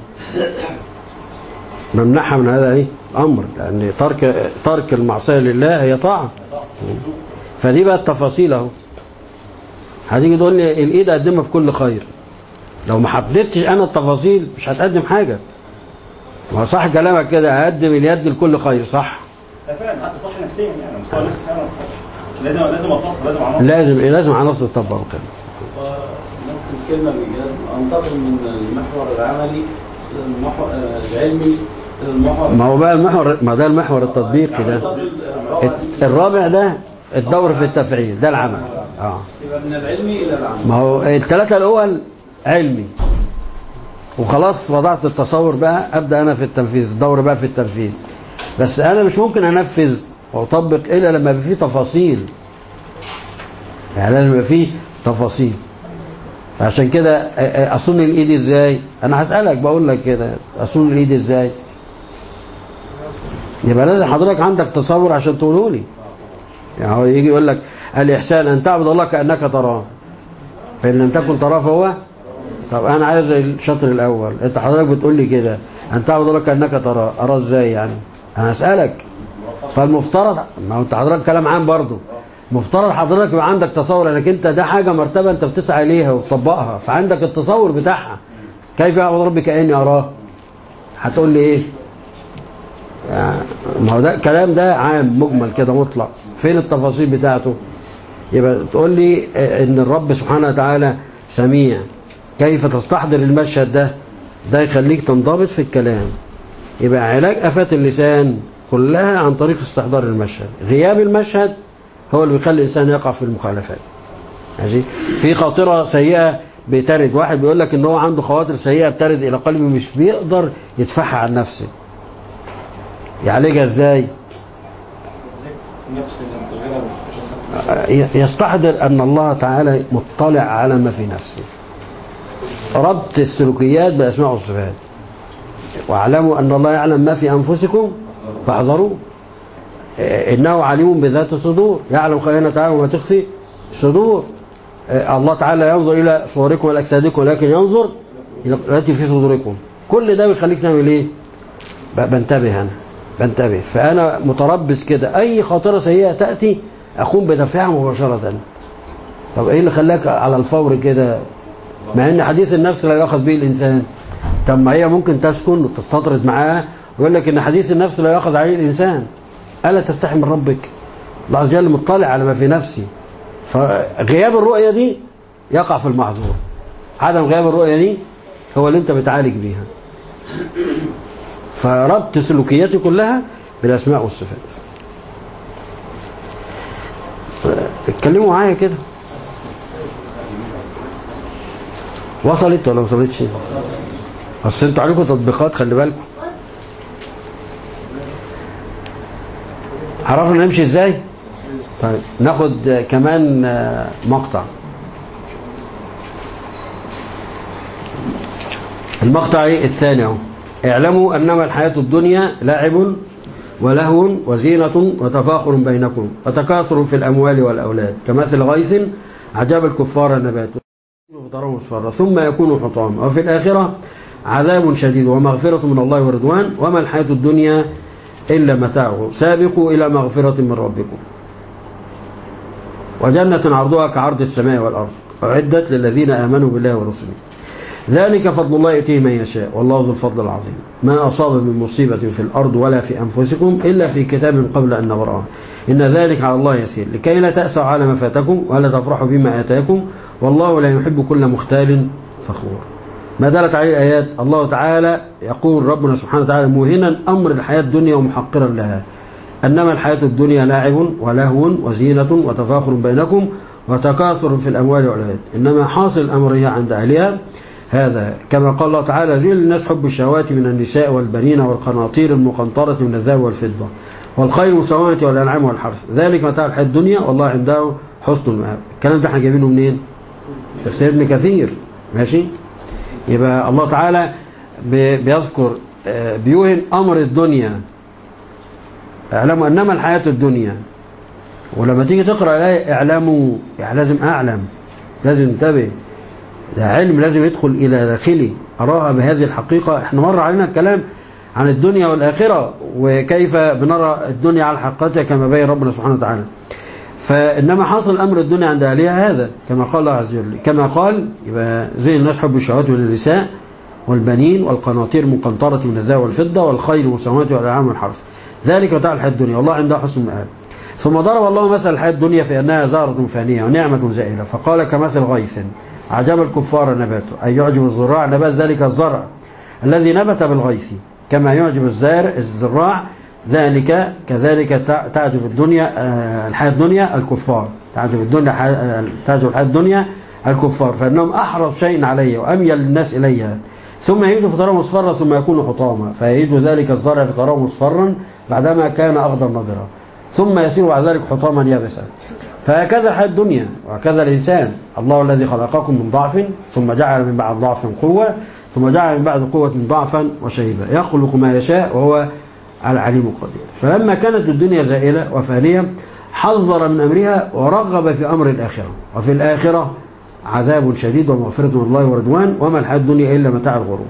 ممنعها من هذا ايه امر لان ترك ترك المعصيه لله هي طاعه فدي بقى التفاصيل اهو هتيجي تقول لي الايد اقدمها في كل خير لو ما حددتش انا التفاصيل مش هتقدم حاجه ما هو صح كلامك كده هقدم اليد لكل خير صح لا فعلا حتى صح نفسيا يعني مستوى نفسي فعلا صح لازم لازم افصل لازم اعمل لازم لازم عناصر تطبق كده ممكن كلمة بإيجاز أنتقل من المحور العملي للمحور آه، العلمي للمحور ما هو بقى المحور ما ده المحور التطبيقي ده الرابع ده الدور في التفعيل ده العمل اه يبقى من العلمي إلى العمل ما هو الثلاثة الأول علمي وخلاص وضعت التصور بقى أبدأ أنا في التنفيذ الدور بقى في التنفيذ بس أنا مش ممكن أنفذ وأطبق إلا لما يبقى فيه تفاصيل يعني لازم يبقى فيه تفاصيل عشان كده أ- أ- أصون الإيد إزاي أنا هسألك بقول لك كده أصون الإيد إزاي يبقى لازم حضرتك عندك تصور عشان تقوله لي يعني هو يجي يقول لك الإحسان أن تعبد الله كأنك تراه فإن لم تكن تراه فهو طب أنا عايز الشطر الأول أنت حضرتك بتقول لي كده أن تعبد الله كأنك تراه أراه إزاي يعني أنا أسألك فالمفترض ما هو أنت حضرتك كلام عام برضه مفترض حضرتك يبقى عندك تصور انك انت ده حاجه مرتبه انت بتسعى اليها وتطبقها فعندك التصور بتاعها كيف اعبد ربي كاني اراه هتقول لي ايه يعني ما هو ده الكلام ده عام مجمل كده مطلق فين التفاصيل بتاعته يبقى تقول لي ان الرب سبحانه وتعالى سميع كيف تستحضر المشهد ده ده يخليك تنضبط في الكلام يبقى علاج افات اللسان كلها عن طريق استحضار المشهد غياب المشهد هو اللي بيخلي الانسان يقع في المخالفات ماشي في خاطره سيئه بترد واحد بيقول لك ان هو عنده خواطر سيئه بترد الى قلبه مش بيقدر يدفعها عن نفسه يعالجها ازاي نفس اللي يستحضر أن الله تعالى مطلع على ما في نفسه ربط السلوكيات بأسماء والصفات واعلموا أن الله يعلم ما في أنفسكم فاحذروه إنه عليم بذات الصدور يعلم خائنة أعين وما تخفي صدور الله تعالى ينظر إلى صوركم والأجسادكم ولكن ينظر إلى التي في صدوركم كل ده بيخليك نعمل إيه ب- بنتبه أنا بنتبه فأنا متربص كده أي خاطرة سيئة تأتي أقوم بدفعها مباشرة طب إيه اللي خلاك على الفور كده مع إن حديث النفس لا يأخذ به الإنسان طب ما هي ممكن تسكن وتستطرد معاه ويقول لك إن حديث النفس لا يأخذ عليه الإنسان ألا تستحي من ربك الله عز وجل مطلع على ما في نفسي فغياب الرؤية دي يقع في المحظور عدم غياب الرؤية دي هو اللي انت بتعالج بيها فربط سلوكياتي كلها بالأسماء والصفات اتكلموا معايا كده وصلت ولا ما وصلتش اصل انتوا عليكم تطبيقات خلي بالكم عرفنا نمشي ازاي طيب ناخد كمان مقطع المقطع ايه الثاني اهو اعلموا أنما الحياة الدنيا لعب ولهو وزينة وتفاخر بينكم وتكاثر في الأموال والأولاد كمثل غيث عجب الكفار النبات فتراه مصفرا ثم يكون حطاما وفي الآخرة عذاب شديد ومغفرة من الله ورضوان وما الحياة الدنيا إلا متاع سابقوا إلى مغفرة من ربكم وجنة عرضها كعرض السماء والأرض أعدت للذين آمنوا بالله ورسله ذلك فضل الله يؤتيه من يشاء والله ذو الفضل العظيم ما أصاب من مصيبة في الأرض ولا في أنفسكم إلا في كتاب قبل أن نبرأه إن ذلك على الله يسير لكي لا تأسوا على ما فاتكم ولا تفرحوا بما آتاكم والله لا يحب كل مختال فخور ما دلت عليه الآيات الله تعالى يقول ربنا سبحانه وتعالى موهنا أمر الحياة الدنيا ومحقرا لها أنما الحياة الدنيا لاعب ولهو وزينة وتفاخر بينكم وتكاثر في الأموال والأولاد إنما حاصل الأمر هي عند أهلها هذا كما قال الله تعالى زين للناس حب الشهوات من النساء والبنين والقناطير المقنطرة من الذهب والفضة والخيل مسومة والأنعام والحرث ذلك متاع الحياة الدنيا والله عنده حسن المآب الكلام ده احنا جايبينه منين؟ تفسير ابن كثير ماشي؟ يبقى الله تعالى بيذكر بيوهم أمر الدنيا اعلموا أنما الحياة الدنيا ولما تيجي تقرأ الآية اعلموا يعني لازم أعلم لازم انتبه ده علم لازم يدخل إلى داخلي أراها بهذه الحقيقة احنا مر علينا الكلام عن الدنيا والآخرة وكيف بنرى الدنيا على حقيقتها كما بين ربنا سبحانه وتعالى فإنما حاصل أمر الدنيا عند أهلها هذا كما قال الله عز وجل كما قال يبقى زي الناس حب الشهوات من النساء والبنين والقناطير المقنطرة من الذهب والفضة والخيل والسماوات والأنعام والحرث ذلك متاع الحياة الدنيا والله عنده حسن المآب ثم ضرب الله مثل الحياة الدنيا في أنها زهرة فانية ونعمة زائلة فقال كمثل غيث عجب الكفار نباته أي يعجب الزراع نبات ذلك الزرع الذي نبت بالغيث كما يعجب الزارع الزراع ذلك كذلك تعجب الدنيا الحياة الدنيا الكفار تعجب الدنيا تعجب الحياة الدنيا الكفار فإنهم أحرص شيء علي وأميل الناس إليها ثم يهيج فتراه مصفرا ثم يكون حطاما فيهيج ذلك الزرع فتراه مصفرا بعدما كان أخضر نضرا ثم يصير بعد ذلك حطاما يابسا فهكذا الحياة الدنيا وهكذا الإنسان الله الذي خلقكم من ضعف ثم جعل من بعد ضعف قوة ثم جعل من بعد قوة ضعفا وشيبا يخلق ما يشاء وهو العليم القدير فلما كانت الدنيا زائلة وفانية حذر من أمرها ورغب في أمر الآخرة وفي الآخرة عذاب شديد ومغفرة من الله ورضوان وما الحياة الدنيا إلا متاع الغرور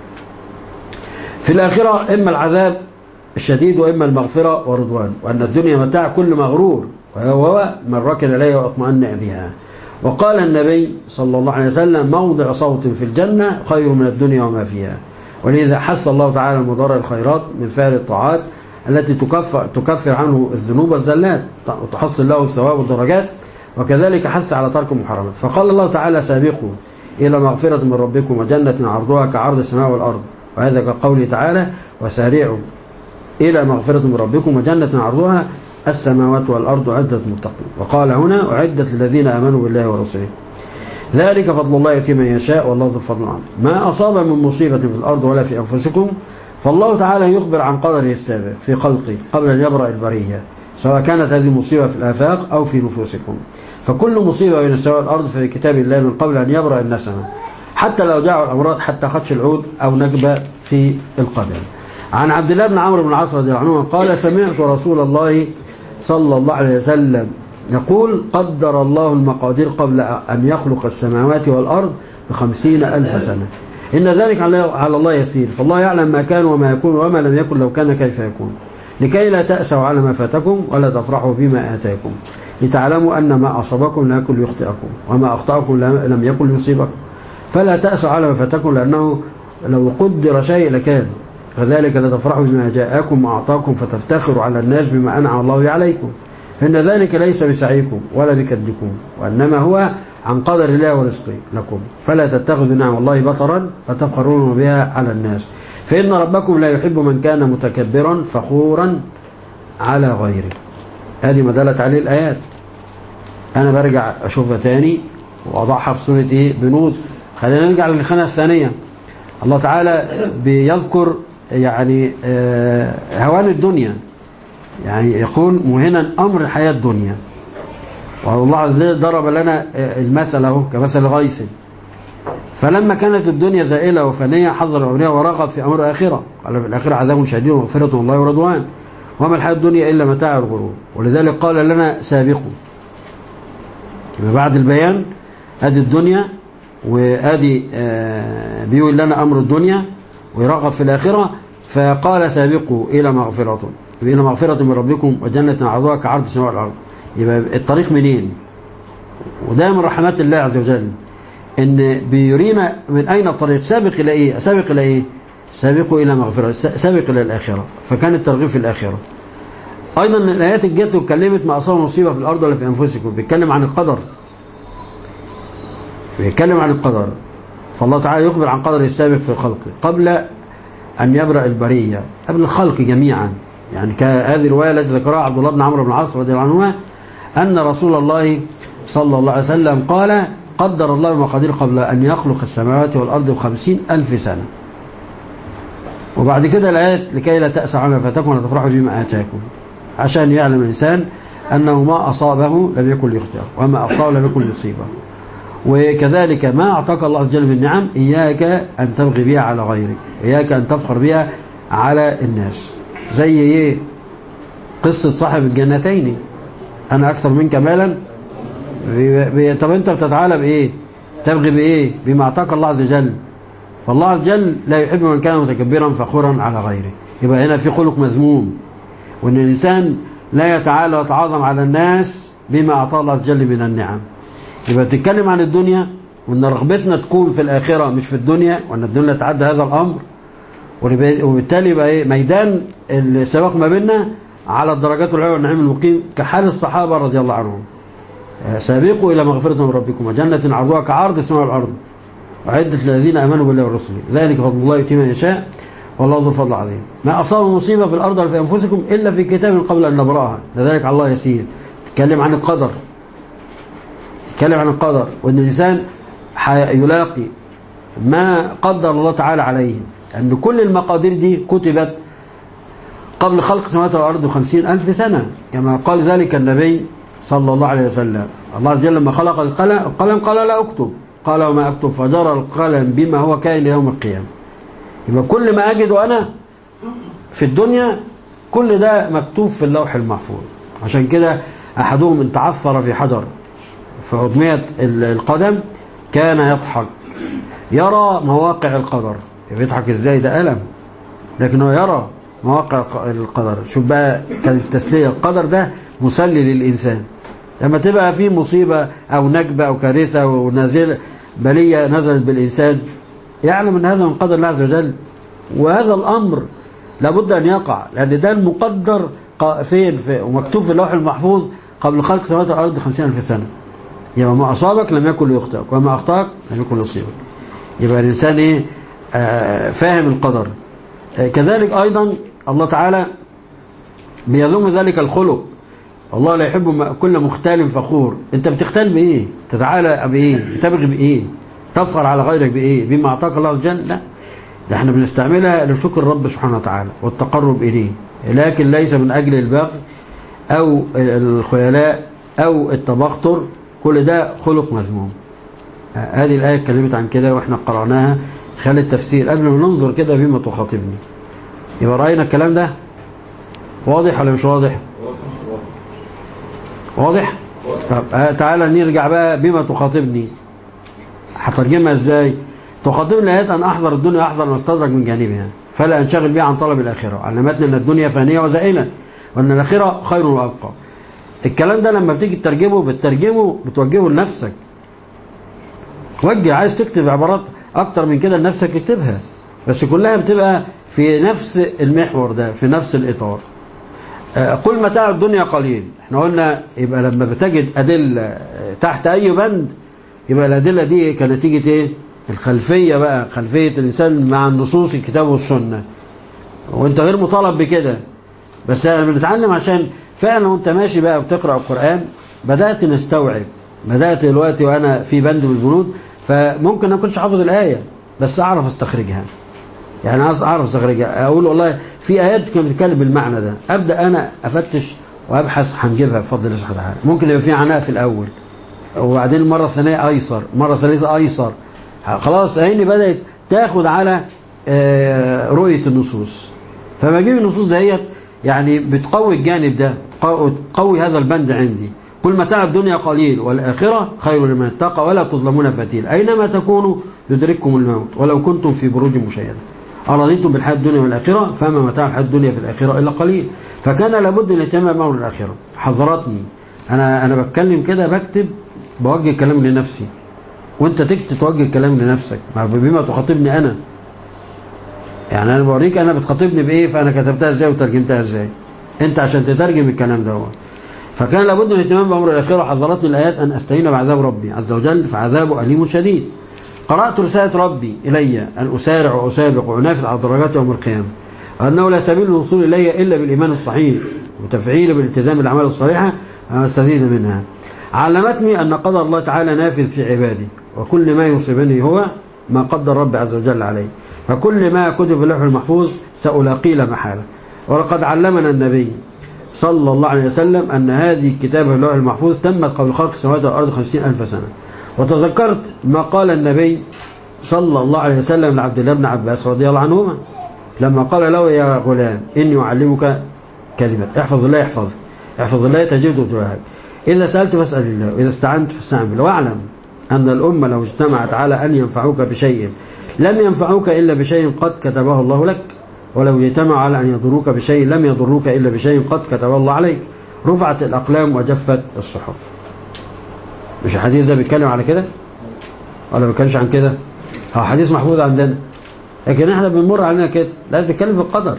في الآخرة إما العذاب الشديد وإما المغفرة ورضوان وأن الدنيا متاع كل مغرور وهو من ركن إليها واطمأن بها وقال النبي صلى الله عليه وسلم موضع صوت في الجنة خير من الدنيا وما فيها ولذا حث الله تعالى المضار الخيرات من فعل الطاعات التي تكفر, تكفر عنه الذنوب والزلات وتحصل له الثواب والدرجات وكذلك حث على ترك المحرمات فقال الله تعالى سابقوا إلى مغفرة من ربكم وجنة عرضها كعرض السماء والأرض وهذا كقوله تعالى وسارعوا إلى مغفرة من ربكم وجنة عرضها السماوات والأرض عدة متقين وقال هنا أعدت للذين آمنوا بالله ورسوله ذلك فضل الله يؤتي من يشاء والله ذو الفضل العظيم ما أصاب من مصيبة في الأرض ولا في أنفسكم فالله تعالى يخبر عن قدره السابق في خلقه قبل أن يبرأ البرية سواء كانت هذه مصيبة في الآفاق أو في نفوسكم فكل مصيبة بين السماء والأرض في كتاب الله من قبل أن يبرأ النسمة حتى لو جاءوا الأمراض حتى خدش العود أو نجبة في القدم عن عبد الله بن عمرو بن العاص رضي الله عنه قال سمعت رسول الله صلى الله عليه وسلم يقول قدر الله المقادير قبل أن يخلق السماوات والأرض بخمسين ألف سنة إن ذلك على الله يسير فالله يعلم ما كان وما يكون وما لم يكن لو كان كيف يكون لكي لا تأسوا على ما فاتكم ولا تفرحوا بما آتاكم لتعلموا أن ما أصابكم لا يكن ليخطئكم وما أخطأكم لم يكن ليصيبكم فلا تأسوا على ما فاتكم لأنه لو قدر شيء لكان كذلك لا تفرحوا بما جاءكم وأعطاكم فتفتخروا على الناس بما أنعم الله عليكم إن ذلك ليس بسعيكم ولا بكدكم وإنما هو عن قدر الله ورزقه لكم فلا تتخذوا نعم الله بطرا فتفخرون بها على الناس فإن ربكم لا يحب من كان متكبرا فخورا على غيره هذه ما دلت عليه الآيات أنا برجع أشوفها تاني وأضعها في سورة إيه بنود خلينا نرجع للخانة الثانية الله تعالى بيذكر يعني هوان الدنيا يعني يقول مهنا أمر الحياة الدنيا والله عز وجل ضرب لنا المثل اهو كمثل غيث فلما كانت الدنيا زائلة وفانية حذر الأولياء ورغب في أمر الآخرة قال في الآخرة عذاب شديد ومغفرة من الله ورضوان وما الحياة الدنيا إلا متاع الغرور ولذلك قال لنا سابقوا يبقى بعد البيان ادي الدنيا وادي آه، بيقول لنا امر الدنيا ويرغب في الاخره فقال سابقوا الى مغفره الى مغفره من ربكم وجنه عرضها كعرض السماء والارض يبقى الطريق منين وده من رحمات الله عز وجل ان بيرينا من اين الطريق سابق الى ايه سابق الى ايه سابقوا الى مغفره س- سابق الى الاخره فكان الترغيب في الاخره ايضا الايات جت واتكلمت ما اصاب مصيبه في الارض ولا في انفسكم بيتكلم عن القدر بيتكلم عن القدر فالله تعالى يخبر عن قدره السابق في خلقه قبل أن يبرأ البرية قبل الخلق جميعا يعني كهذه الرواية التي ذكرها عبد الله بن عمرو بن العاص رضي الله عنهما أن رسول الله صلى الله عليه وسلم قال قدر الله المقادير قبل أن يخلق السماوات والأرض بخمسين ألف سنة وبعد كده الآيات لكي لا تأسى عما فاتكم ولا تفرحوا بما آتاكم عشان يعلم الإنسان أنه ما أصابه لم يكن ليخطئه وما أخطأه لم يكن ليصيبه وكذلك ما أعطاك الله عز وجل من نعم إياك أن تبغي بها على غيرك إياك أن تفخر بها على الناس زي إيه قصة صاحب الجنتين أنا أكثر منك مالا بي- بي- طب أنت بتتعالى بإيه تبغي بإيه بما أعطاك الله عز وجل فالله عز وجل لا يحب من كان متكبرا فخورا على غيره يبقى هنا في خلق مذموم وأن الإنسان لا يتعالى ويتعاظم على الناس بما أعطاه الله عز وجل من النعم يبقى تتكلم عن الدنيا وان رغبتنا تكون في الاخره مش في الدنيا وان الدنيا تعدى هذا الامر وب- وبالتالي يبقى ايه ميدان السباق ما بيننا على الدرجات العليا والنعيم المقيم كحال الصحابه رضي الله عنهم آه، سابقوا الى مغفره من ربكم وجنه عرضها كعرض السماء والارض وعدة الذين امنوا بالله ورسله ذلك فضل الله يؤتي من يشاء والله ذو الفضل العظيم ما اصاب مصيبه في الارض ولا في انفسكم الا في كتاب قبل ان نبراها لذلك على الله يسير تتكلم عن القدر تكلم عن القدر وان الانسان يلاقي ما قدر الله تعالى عليه ان كل المقادير دي كتبت قبل خلق السماوات والارض بخمسين الف سنه كما قال ذلك النبي صلى الله عليه وسلم الله عز وجل لما خلق القلم القلم قال لا اكتب قال وما اكتب فجرى القلم بما هو كائن يوم القيامه يبقى كل ما اجد انا في الدنيا كل ده مكتوب في اللوح المحفوظ عشان كده احدهم ان تعثر في حجر في عظمية القدم كان يضحك يرى مواقع القدر بيضحك ازاي ده ألم لكنه يرى مواقع القدر شوف بقى كانت التسلية القدر ده مسلي للإنسان لما تبقى في مصيبة أو نكبة أو كارثة ونازل بلية نزلت بالإنسان يعلم أن هذا من قدر الله عز وجل وهذا الأمر لابد أن يقع لأن ده المقدر ق- فين في ومكتوب في اللوح المحفوظ قبل خلق السماوات والأرض خمسين ألف سنة يبقى ما أصابك لم يكن ليخطئك وما أخطأك لم يكن ليصيبك يبقى الإنسان إيه آه فاهم القدر آه كذلك أيضا الله تعالى بيذم ذلك الخلق الله لا يحب ما- كل مختال فخور انت بتختال بايه تتعالى بايه تبغي بايه تفخر على غيرك بايه بما اعطاك الله عز وجل لا ده احنا بنستعملها لشكر الرب سبحانه وتعالى والتقرب اليه لكن ليس من اجل البغي او الخيلاء او التبختر كل ده خلق مذموم آه، هذه الآية اتكلمت عن كده واحنا قرأناها خلال التفسير قبل ما ننظر كده بما تخاطبني يبقى رأينا الكلام ده واضح ولا مش واضح واضح طب آه تعالى نرجع بقى بما تخاطبني هترجمها ازاي تخاطبني الآيات أن أحضر الدنيا أحضر ما استدرك من جانبها فلا أنشغل بها عن طلب الآخرة علمتني أن الدنيا فانية وزائلة وأن الآخرة خير وأبقى الكلام ده لما بتيجي تترجمه بتترجمه بتوجهه لنفسك وجه عايز تكتب عبارات اكتر من كده لنفسك اكتبها بس كلها بتبقى في نفس المحور ده في نفس الاطار آه، قل متاع الدنيا قليل احنا قلنا يبقى لما بتجد ادله آه، تحت اي بند يبقى الادله دي كنتيجه ايه الخلفيه بقى خلفيه الانسان مع النصوص الكتاب والسنه وانت غير مطالب بكده بس احنا بنتعلم عشان فعلا وانت ماشي بقى بتقرا القران بدات نستوعب بدات دلوقتي وانا في بند من البنود فممكن ما اكونش حافظ الايه بس اعرف استخرجها يعني عايز اعرف استخرجها اقول والله في ايات كانت بتتكلم بالمعنى ده ابدا انا افتش وابحث هنجيبها بفضل الله سبحانه وتعالى ممكن يبقى في عناء في الاول وبعدين المره الثانيه ايسر مره الثالثه ايسر خلاص عيني بدأت تاخد على آه، رؤية النصوص فبجيب النصوص ديت يعني بتقوي الجانب ده قو- تقوي هذا البند عندي كل متاع الدنيا قليل والآخرة خير لمن اتقى ولا تظلمون فتيل أينما تكونوا يدرككم الموت ولو كنتم في بروج مشيدة أرضيتم بالحياة الدنيا والآخرة فما متاع الحياة الدنيا في الآخرة إلا قليل فكان لابد من الاهتمام بأمر الآخرة حضرتني أنا أنا بتكلم كده بكتب بوجه كلام لنفسي وانت تكتب توجه كلام لنفسك ما بما تخاطبني انا يعني انا بوريك انا بتخاطبني بايه فانا كتبتها ازاي وترجمتها ازاي انت عشان تترجم الكلام ده هو. فكان لابد من الاهتمام بامر الاخره حذرتني الايات ان استعين بعذاب ربي عز وجل فعذابه اليم شديد قرات رساله ربي الي ان اسارع واسابق وانافس على درجات يوم القيامه انه لا سبيل للوصول الي الا بالايمان الصحيح وتفعيله بالالتزام بالاعمال الصالحه أنا استزيد منها علمتني أن قدر الله تعالى نافذ في عبادي وكل ما يصيبني هو ما قدر ربي عز وجل عليه فكل ما كتب في اللوح المحفوظ سألاقيه لا محالة ولقد علمنا النبي صلى الله عليه وسلم أن هذه الكتابة في اللوح المحفوظ تمت قبل خلق السماوات والأرض خمسين ألف سنة وتذكرت ما قال النبي صلى الله عليه وسلم لعبد الله بن عباس رضي الله عنهما لما قال له يا غلام إني أعلمك كلمة احفظ الله يحفظك احفظ الله تجده تجاهك إذا سألت فاسأل الله وإذا استعنت فاستعن بالله واعلم أن الأمة لو اجتمعت على أن ينفعوك بشيء لم ينفعوك إلا بشيء قد كتبه الله لك ولو اجتمعوا على أن يضروك بشيء لم يضروك إلا بشيء قد كتبه الله عليك رفعت الأقلام وجفت الصحف مش الحديث ده بيتكلم على كده ولا ما بيتكلمش عن كده هو حديث محفوظ عندنا لكن احنا بنمر علينا كده لا بيتكلم في القدر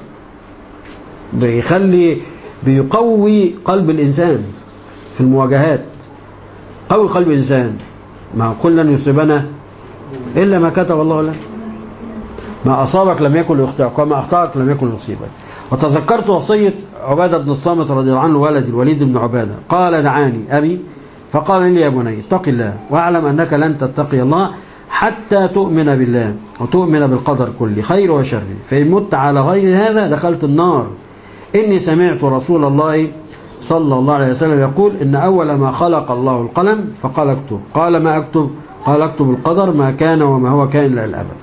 بيخلي بيقوي قلب الإنسان في المواجهات قوي قلب الإنسان ما قل لن يصيبنا إلا ما كتب الله لنا ما أصابك لم يكن ليخطئك وما أخطأك لم يكن ليصيبك وتذكرت وصية عبادة بن الصامت رضي الله عنه ولد الوليد بن عبادة قال دعاني أبي فقال لي يا بني اتق الله واعلم أنك لن تتقي الله حتى تؤمن بالله وتؤمن بالقدر كله خير وشر فإن مت على غير هذا دخلت النار إني سمعت رسول الله صلى الله عليه وسلم يقول إن أول ما خلق الله القلم فقال اكتب قال ما أكتب قال اكتب القدر ما كان وما هو كائن إلى الأبد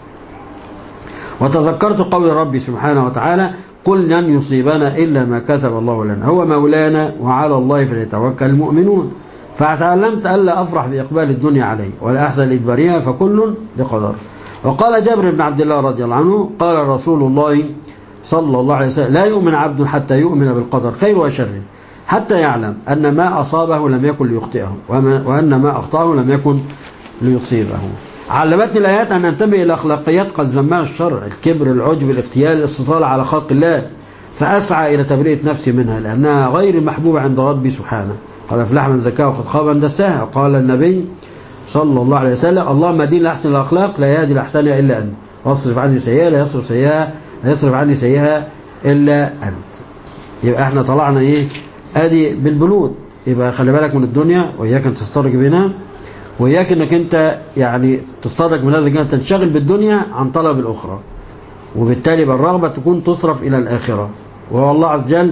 وتذكرت قول ربي سبحانه وتعالى قل لن يصيبنا إلا ما كتب الله لنا هو مولانا وعلى الله فليتوكل المؤمنون فتعلمت ألا أفرح بإقبال الدنيا عليه ولا أحزن لإجبارها فكل بقدر وقال جابر بن عبد الله رضي الله عنه قال رسول الله صلى الله عليه وسلم لا يؤمن عبد حتى يؤمن بالقدر خير وشر حتى يعلم أن ما أصابه لم يكن ليخطئه وما- وأن ما أخطأه لم يكن ليصيبه علمتني الآيات أن أنتبه إلى أخلاقيات قد ذمها الشرع الكبر العجب الاغتيال الاستطالة على خلق الله فأسعى إلى تبرئة نفسي منها لأنها غير محبوبة عند ربي سبحانه قال افلح من زكاها وقد خاب من دساها قال النبي صلى الله عليه وسلم اللهم دين لأحسن الأخلاق لا يهدي لأحسنها إلا أنت واصرف عني سيئة لا يصرف سيئها لا يصرف عني سيئها إلا أنت يبقى احنا طلعنا ايه ادي بالبنود يبقى خلي بالك من الدنيا وإياك أن تسترك منها وإياك أنك أنت يعني تسترك من هذا الجانب تنشغل بالدنيا عن طلب الأخرى وبالتالي بالرغبة تكون تصرف إلى الآخرة وهو الله عز وجل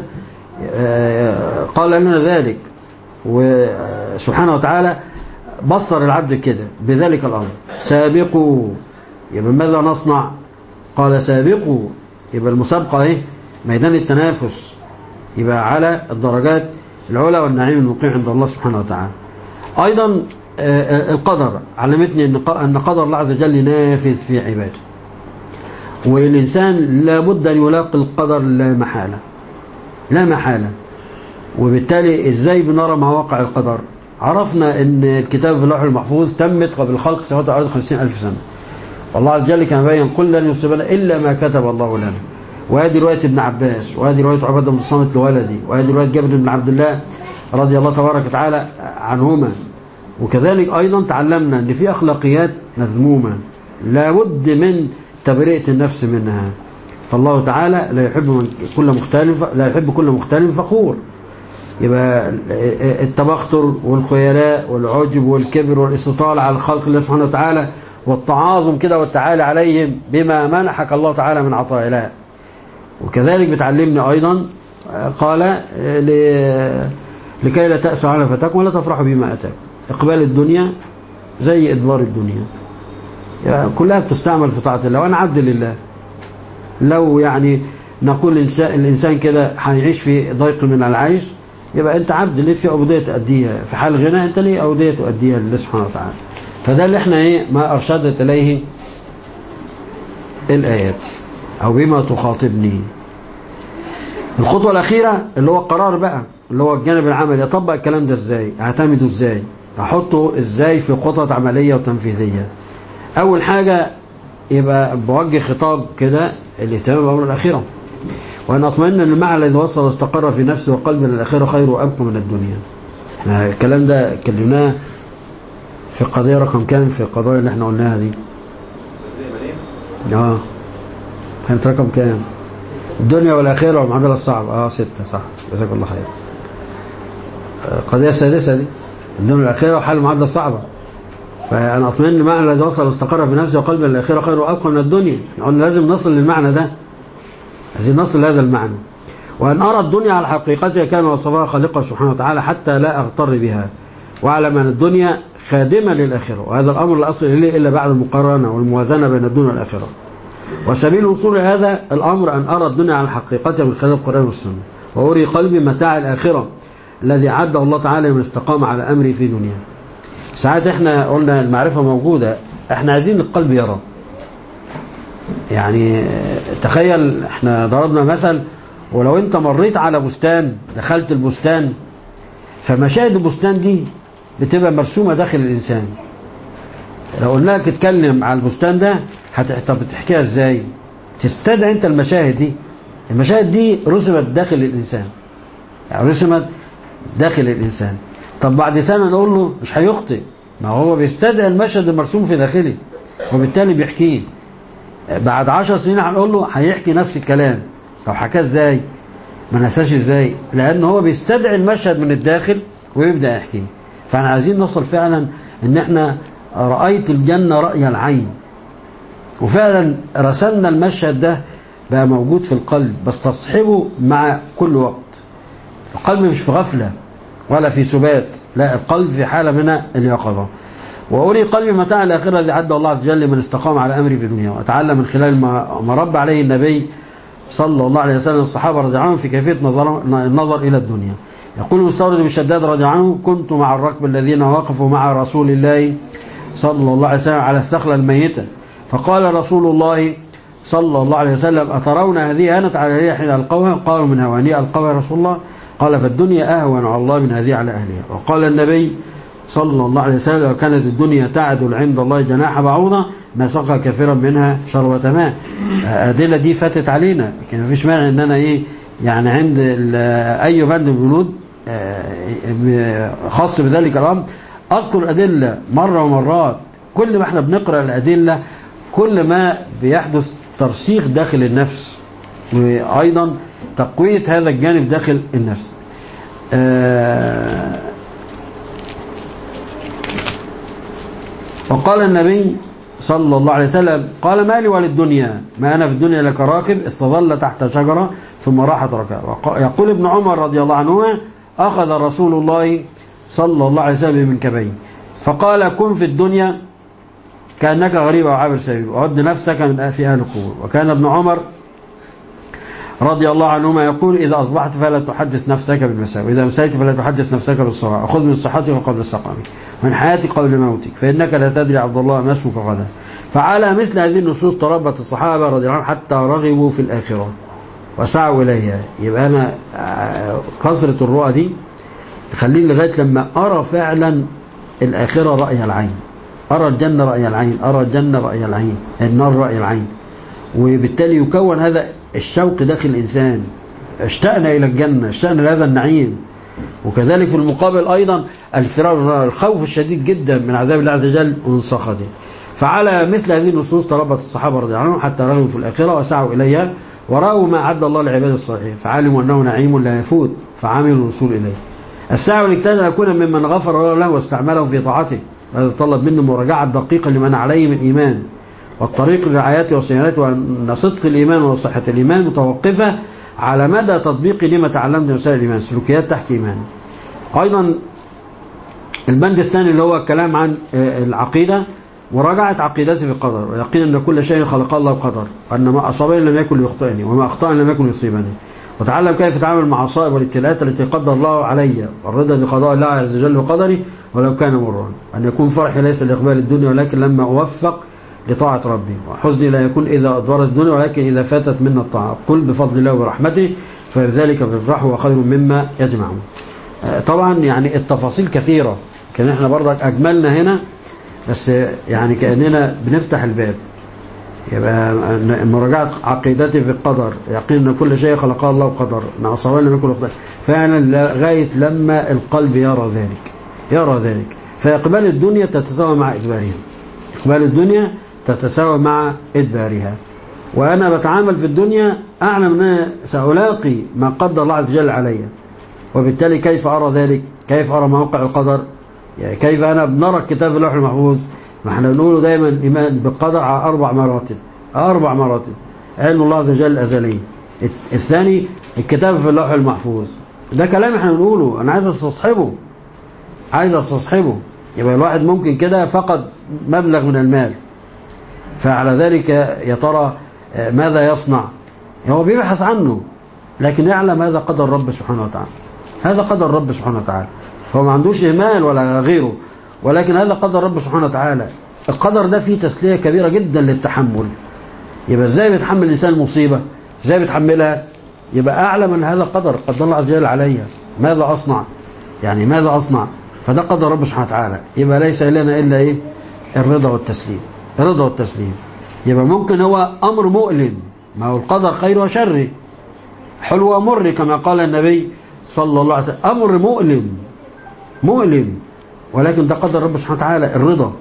آه، قال لنا ذلك وسبحانه وتعالى بصر العبد كده بذلك الأمر سابقوا يبقى ماذا نصنع قال سابقوا يبقى المسابقة ايه ميدان التنافس يبقى على الدرجات العلى والنعيم المقيم عند الله سبحانه وتعالى أيضا آه، آه، القدر علمتني أن ق- أن قدر الله عز وجل نافذ في عباده والإنسان لابد أن يلاقي القدر لا محالة لا محالة وبالتالي إزاي بنرى مواقع القدر عرفنا أن الكتاب في اللوح المحفوظ تمت قبل خلق السماوات والأرض خمسين ألف سنة والله عز وجل كان بين قل لن يصيبنا إلا ما كتب الله لنا وهذه رواية ابن عباس وهذه رواية عبادة بن الصامت لولدي وهذه رواية جابر بن عبد الله رضي الله تبارك وتعالى عنهما وكذلك أيضا تعلمنا أن في أخلاقيات مذمومة لابد من تبرئة النفس منها فالله تعالى لا يحب من كل مختال لا يحب كل مختال فخور يبقى التبختر والخيلاء والعجب والكبر والاستطالة على خلق الله سبحانه وتعالى والتعاظم كده والتعالي عليهم بما منحك الله تعالى من عطاء الله وكذلك بتعلمني أيضا قال ل- لكي لا تأسوا على فتاكم ولا تفرحوا بما أتاكم إقبال الدنيا زي إدبار الدنيا يعني كلها بتستعمل في طاعة الله وأنا عبد لله لو يعني نقول الإنسان, الإنسان كده هيعيش في ضيق من العيش يبقى أنت عبد ليه في عبودية تأديها في حال غنى أنت ليه عبودية تؤديها لله سبحانه وتعالى فده اللي احنا ايه ما أرشدت إليه الآيات أو بما تخاطبني الخطوة الأخيرة اللي هو القرار بقى اللي هو الجانب العملي أطبق الكلام ده إزاي أعتمده إزاي أحطه إزاي في خطط عملية وتنفيذية أول حاجة يبقى بوجه خطاب كده الاهتمام بأمر الآخرة وأن أطمئن أن المعنى الذي وصل واستقر في نفسي وقلبي للآخرة خير وأبقى من الدنيا احنا الكلام ده اتكلمناه في قضية رقم كام في القضايا اللي احنا قلناها دي اه كانت رقم كام الدنيا والآخرة والمعادلة الصعبة اه ستة صح جزاك الله خير آه، القضية السادسة دي الدنيا والآخرة وحل المعادلة الصعبة فأنا أطمئن المعنى الذي وصل واستقر في نفسي وقلبي الآخرة خير وأبقى من الدنيا قلنا لازم نصل للمعنى ده عايزين نصل لهذا المعنى وأن أرى الدنيا على حقيقتها كان وصفها خالقه سبحانه وتعالى حتى لا أغتر بها واعلم أن الدنيا خادمة للآخرة وهذا الأمر لا أصل إليه إلا بعد المقارنة والموازنة بين الدنيا والآخرة وسبيل الوصول هذا الأمر أن أرى الدنيا على حقيقتها من خلال القرآن والسنة وأري قلبي متاع الآخرة الذي عده الله تعالى من استقام على أمري في دنيا ساعات احنا قلنا المعرفة موجودة احنا عايزين القلب يرى يعني تخيل احنا ضربنا مثل ولو انت مريت على بستان دخلت البستان فمشاهد البستان دي بتبقى مرسومة داخل الإنسان لو قلنا لك اتكلم على البستان ده هت... طب بتحكيها ازاي تستدعي انت المشاهد دي المشاهد دي رسمت داخل الإنسان يعني رسمت داخل الإنسان طب بعد سنة نقول له مش هيخطئ ما هو بيستدعي المشهد المرسوم في داخله وبالتالي بيحكيه بعد عشر سنين هنقول له هيحكي نفس الكلام طب حكاه ازاي ما نساش ازاي لان هو بيستدعي المشهد من الداخل ويبدا يحكيه فاحنا عايزين نوصل فعلا ان احنا رايت الجنه راي العين وفعلا رسمنا المشهد ده بقى موجود في القلب بستصحبه مع كل وقت القلب مش في غفله ولا في سبات لا القلب في حاله من اليقظه وأولي قلبي متاع الآخرة الذي عد الله عز وجل لمن استقام على أمري في الدنيا وأتعلم من خلال ما ما رب عليه النبي صلى الله عليه وسلم الصحابة رضي الله عنهم في كيفية نظر, النظر إلى الدنيا يقول المستورد بن شداد رضي الله عنه كنت مع الركب الذين وقفوا مع رسول الله صلى الله عليه وسلم على السخلة الميتة فقال رسول الله صلى الله عليه وسلم أترون هذه هانت على ريح ألقوها قالوا من هواني ألقوها يا رسول الله قال فالدنيا أهون على الله من هذه على أهلها وقال النبي صلى الله عليه وسلم لو كانت الدنيا تعدل عند الله جناح بعوضة ما سقى كثيرا منها شربة ماء الأدلة دي فاتت علينا لكن مفيش مانع ان انا ايه يعني عند اي بند من البنود خاص بذلك الامر اذكر الادلة مرة ومرات كل ما احنا بنقرأ الادلة كل ما بيحدث ترسيخ داخل النفس وايضا تقوية هذا الجانب داخل النفس آه وقال النبي صلى الله عليه وسلم قال ما لي وللدنيا ما أنا في الدنيا لك راكب استظل تحت شجرة ثم راح تركها يقول ابن عمر رضي الله عنهما أخذ رسول الله صلى الله عليه وسلم من كبين فقال كن في الدنيا كأنك غريب أو عابر سبيل وعد نفسك من في أهل القبور وكان ابن عمر رضي الله عنهما يقول إذا أصبحت فلا تحدث نفسك بالمساء وإذا مسيت فلا تحدث نفسك بالصباح وخذ من صحتك قبل سقمك ومن حياتك قبل موتك فإنك لا تدري عبد الله ما اسمك غدا فعلى مثل هذه النصوص تربت الصحابة رضي الله عنهم حتى رغبوا في الآخرة وسعوا إليها يبقى أنا كثرة الرؤى دي تخليني لغاية لما أرى فعلا الآخرة رأي العين أرى الجنة رأي العين أرى الجنة رأي العين النار رأي العين وبالتالي يكون هذا الشوق داخل الإنسان اشتقنا إلى الجنة اشتقنا لهذا النعيم وكذلك في المقابل أيضا الفرار الخوف الشديد جدا من عذاب الله عز وجل ومن سخطه فعلى مثل هذه النصوص تربت الصحابة رضي الله عنهم حتى رغبوا في الآخرة وسعوا إليها ورأوا ما أعد الله لعباد الصالحين فعلموا أنه نعيم لا يفوت فعملوا الوصول إليه السعي والاجتهاد أن يكون ممن غفر الله له واستعمله في طاعته وهذا طلب منه مراجعة دقيقة لمن عليه من إيمان والطريق لرعايته وصيانته وأن صدق الإيمان وصحة الإيمان متوقفة على مدى تطبيقي لما تعلمت من وسائل الإيمان سلوكيات تحت إيمان أيضا البند الثاني اللي هو الكلام عن العقيدة مراجعة عقيدتي في القدر ويقين أن كل شيء خلق الله بقدر وأن ما أصابني لم يكن ليخطئني وما أخطأني لم يكن ليصيبني وتعلم كيف أتعامل مع الصائب والابتلاءات التي قدر الله علي والرضا بقضاء الله عز وجل وقدره ولو كان مرا أن يكون فرحي ليس لإقبال الدنيا ولكن لما أوفق لطاعة ربي وحزني لا يكون إذا أدبرت الدنيا ولكن إذا فاتت منا الطاعة قل بفضل الله ورحمته فبذلك فافرحوا وخير مما يجمعون آه، طبعا يعني التفاصيل كثيرة كان احنا برضك أجملنا هنا بس يعني كأننا بنفتح الباب يبقى مراجعة عقيدتي في القدر يقين أن كل شيء خلقه الله بقدر أن أصابنا لم يكن يقدر فعلا لغاية لما القلب يرى ذلك يرى ذلك فإقبال الدنيا تتساوى مع إدبارها إقبال الدنيا تتساوى مع إدبارها وأنا بتعامل في الدنيا أعلم أن أنا سألاقي ما قدر الله عز وجل علي وبالتالي كيف أرى ذلك كيف أرى موقع القدر يعني كيف أنا بنرى الكتاب اللوح المحفوظ ما احنا بنقوله دايما الإيمان بالقدر على أربع مراتب أربع مراتب علم الله عز وجل الأزلي الثاني الكتاب في اللوح المحفوظ ده كلام احنا بنقوله أنا عايز استصحبه عايز استصحبه يبقى الواحد ممكن كده فقد مبلغ من المال فعلى ذلك يا ترى ماذا يصنع هو بيبحث عنه لكن يعلم هذا قدر رب سبحانه وتعالى هذا قدر رب سبحانه وتعالى هو ما عندوش إهمال ولا غيره ولكن هذا قدر رب سبحانه وتعالى القدر ده فيه تسلية كبيرة جدا للتحمل يبقى ازاي بيتحمل الإنسان المصيبة ازاي بيتحملها يبقى أعلم أن هذا قدر قدر الله عز وجل علي ماذا أصنع يعني ماذا أصنع فده قدر رب سبحانه وتعالى يبقى ليس لنا إلا إيه الرضا والتسليم الرضا والتسليم يبقى ممكن هو أمر مؤلم ما هو القدر خير وشر حلو ومر كما قال النبي صلى الله عليه وسلم أمر مؤلم مؤلم ولكن ده قدر رب سبحانه وتعالى الرضا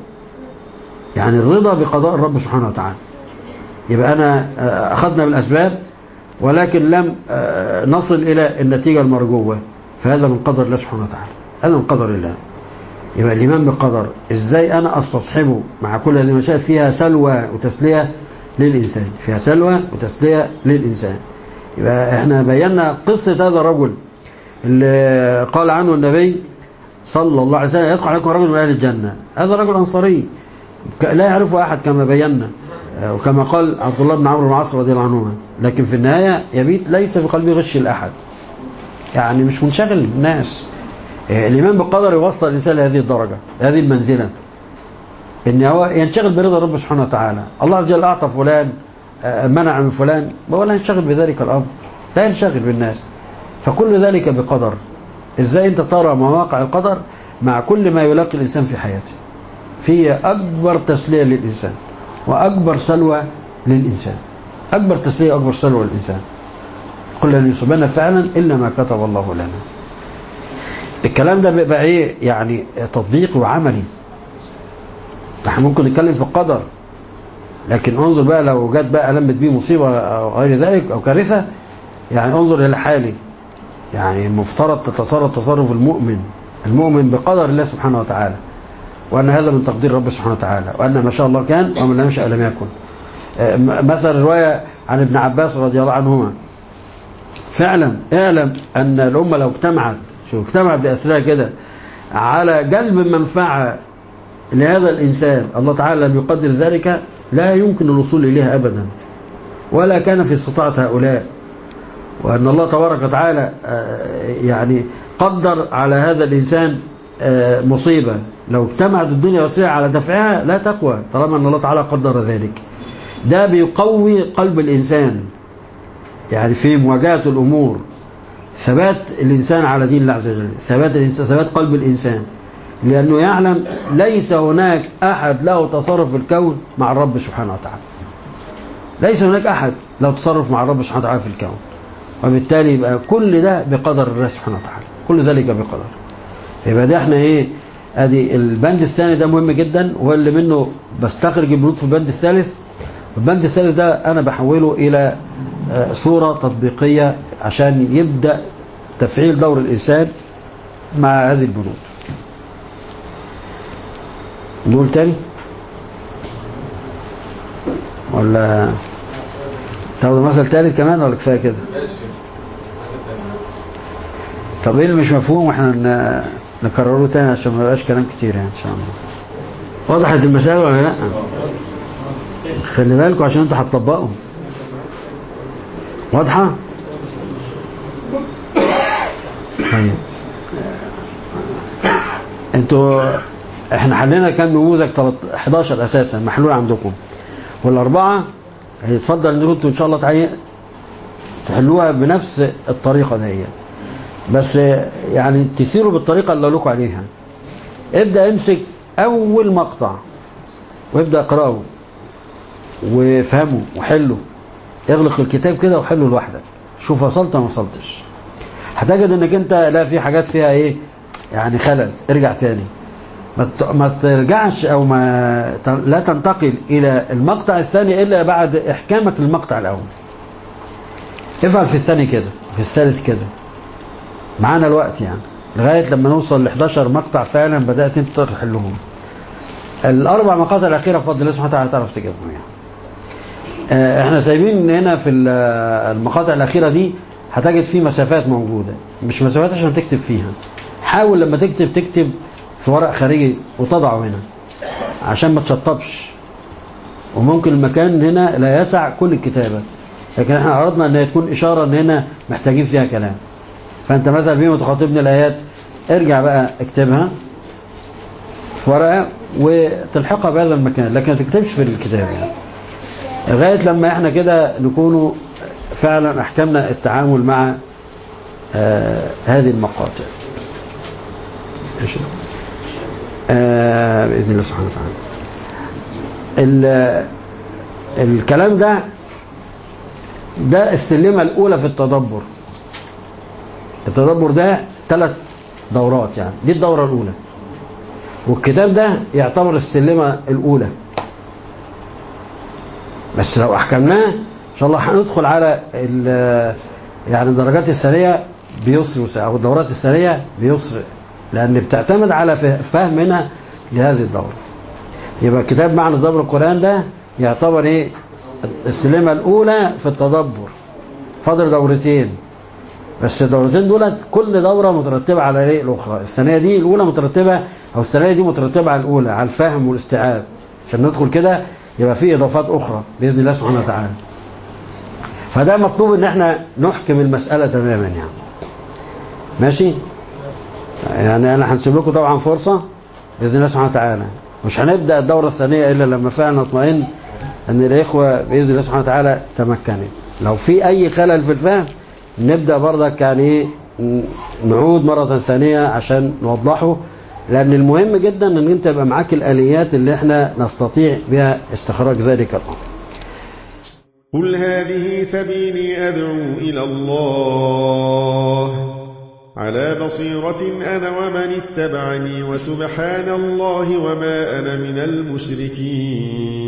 يعني الرضا بقضاء الرب سبحانه وتعالى يبقى أنا أخذنا بالأسباب ولكن لم نصل إلى النتيجة المرجوة فهذا من قدر الله سبحانه وتعالى هذا من قدر الله يبقى الإيمان بالقدر إزاي أنا أستصحبه مع كل هذه المشاهد فيها سلوى وتسلية للإنسان فيها سلوى وتسلية للإنسان يبقى احنا بينا قصة هذا الرجل اللي قال عنه النبي صلى الله عليه وسلم يدخل عليكم رجل من أهل الجنة هذا رجل أنصاري لا يعرفه أحد كما بينا وكما قال عبد الله بن عمرو بن العاص رضي الله عنهما لكن في النهاية يبيت ليس في قلبه غش لأحد يعني مش منشغل بالناس الإيمان بالقدر يوصل الإنسان لهذه الدرجة هذه المنزلة إن هو ينشغل برضا رب سبحانه وتعالى الله عز وجل أعطى فلان منع من فلان ولا ينشغل بذلك الأمر لا ينشغل بالناس فكل ذلك بقدر إزاي أنت ترى مواقع القدر مع كل ما يلاقي الإنسان في حياته في أكبر تسلية للإنسان وأكبر سلوى للإنسان أكبر تسلية أكبر سلوى للإنسان قل لن يصيبنا فعلا إلا ما كتب الله لنا الكلام ده بيبقى ايه يعني تطبيقي وعملي احنا ممكن نتكلم في القدر لكن انظر بقى لو جت بقى لمت بيه مصيبة او غير ذلك او كارثة يعني انظر الى حالي يعني المفترض تتصرف تصرف المؤمن المؤمن بقدر الله سبحانه وتعالى وان هذا من تقدير رب سبحانه وتعالى وان ما شاء الله كان ومن لم يشاء لم يكن مثلا رواية عن ابن عباس رضي الله عنهما فعلا اعلم ان الامة لو اجتمعت شو اجتمع بأسرها كده على جلب منفعة لهذا الإنسان الله تعالى لم يقدر ذلك لا يمكن الوصول إليها أبدا ولا كان في استطاعة هؤلاء وأن الله تبارك وتعالى يعني قدر على هذا الإنسان مصيبة لو اجتمعت الدنيا والسيرة على دفعها لا تقوى طالما أن الله تعالى قدر ذلك ده بيقوي قلب الإنسان يعني في مواجهة الأمور ثبات الإنسان على دين الله عز وجل ثبات الإنسان ثبات قلب الإنسان لأنه يعلم ليس هناك أحد له تصرف في الكون مع الرب سبحانه وتعالى ليس هناك أحد له تصرف مع الرب سبحانه وتعالى في الكون وبالتالي يبقى كل ده بقدر الله سبحانه وتعالى كل ذلك بقدر يبقى ده احنا ايه ادي البند الثاني ده مهم جدا وهو اللي منه بستخرج البنود في البند الثالث البند الثالث ده انا بحوله الى صورة تطبيقية عشان يبدأ تفعيل دور الإنسان مع هذه البنود نقول تاني ولا تاخدوا مثل تالت كمان ولا كفاية كده طب ايه اللي مش مفهوم واحنا نكرره تاني عشان ما يبقاش كلام كتير يعني ان شاء الله وضحت المسألة ولا لا خلي بالكم عشان انتوا هتطبقوا واضحة طيب انتوا احنا حلينا كام نموذج 13 11 اساسا محلول عندكم والاربعه هيتفضل ان انتوا ان شاء الله تعالى تحلوها بنفس الطريقه دي بس يعني تسيروا بالطريقه اللي لكم عليها ابدا امسك اول مقطع وابدا اقراه وافهمه وحله اغلق الكتاب كده وحله لوحدك شوف وصلت ما وصلتش هتجد انك انت لا في حاجات فيها ايه يعني خلل ارجع تاني ما ت- ما ترجعش او ما ت- لا تنتقل الى المقطع الثاني الا بعد احكامك للمقطع الاول افعل في الثاني كده في الثالث كده معانا الوقت يعني لغايه لما نوصل ل 11 مقطع فعلا بدات انت تحلهم الاربع مقاطع الاخيره بفضل الله سبحانه وتعالى تعرف تجيبهم يعني آه، احنا سايبين هنا في ال- المقاطع الاخيره دي هتجد فيه مسافات موجوده مش مسافات عشان تكتب فيها حاول لما تكتب تكتب في ورق خارجي وتضعه هنا عشان ما تشطبش وممكن المكان هنا لا يسع كل الكتابه لكن احنا اردنا ان هي تكون اشاره ان هنا محتاجين فيها كلام فانت مثلا بما تخاطبني الايات ارجع بقى اكتبها في ورقه وتلحقها بهذا المكان لكن ما تكتبش في الكتاب يعني لغايه لما احنا كده نكونوا فعلا احكمنا التعامل مع آه هذه المقاطع ماشي آه باذن الله سبحانه وتعالى ال- الكلام ده ده السلمه الاولى في التدبر التدبر ده ثلاث دورات يعني دي الدوره الاولى والكتاب ده يعتبر السلمه الاولى بس لو احكمناه ان شاء الله هندخل على ال- يعني الدرجات الثانيه بيسر وسع- او الدورات الثانيه بيسر لان بتعتمد على فه- فهمنا لهذه الدوره يبقى كتاب معنى تدبر القران ده يعتبر ايه السلمه الاولى في التدبر فاضل دورتين بس الدورتين دولت كل دوره مترتبه على ايه الاخرى الثانيه دي الاولى مترتبه او الثانيه دي مترتبه على الاولى على الفهم والاستيعاب عشان ندخل كده يبقى في اضافات اخرى باذن الله سبحانه وتعالى فده مطلوب ان احنا نحكم المساله تماما يعني ماشي يعني انا هنسيب لكم طبعا فرصه باذن الله سبحانه وتعالى مش هنبدا الدوره الثانيه الا لما فعلا نطمئن ان الاخوه باذن الله سبحانه وتعالى تمكنت لو في اي خلل في الفهم نبدا برضك يعني ايه ن- نعود مره ثانيه عشان نوضحه لان المهم جدا ان انت يبقى معاك الاليات اللي احنا نستطيع بها استخراج ذلك الامر قل هذه سبيلي أدعو إلى الله على بصيرة أنا ومن اتبعني وسبحان الله وما أنا من المشركين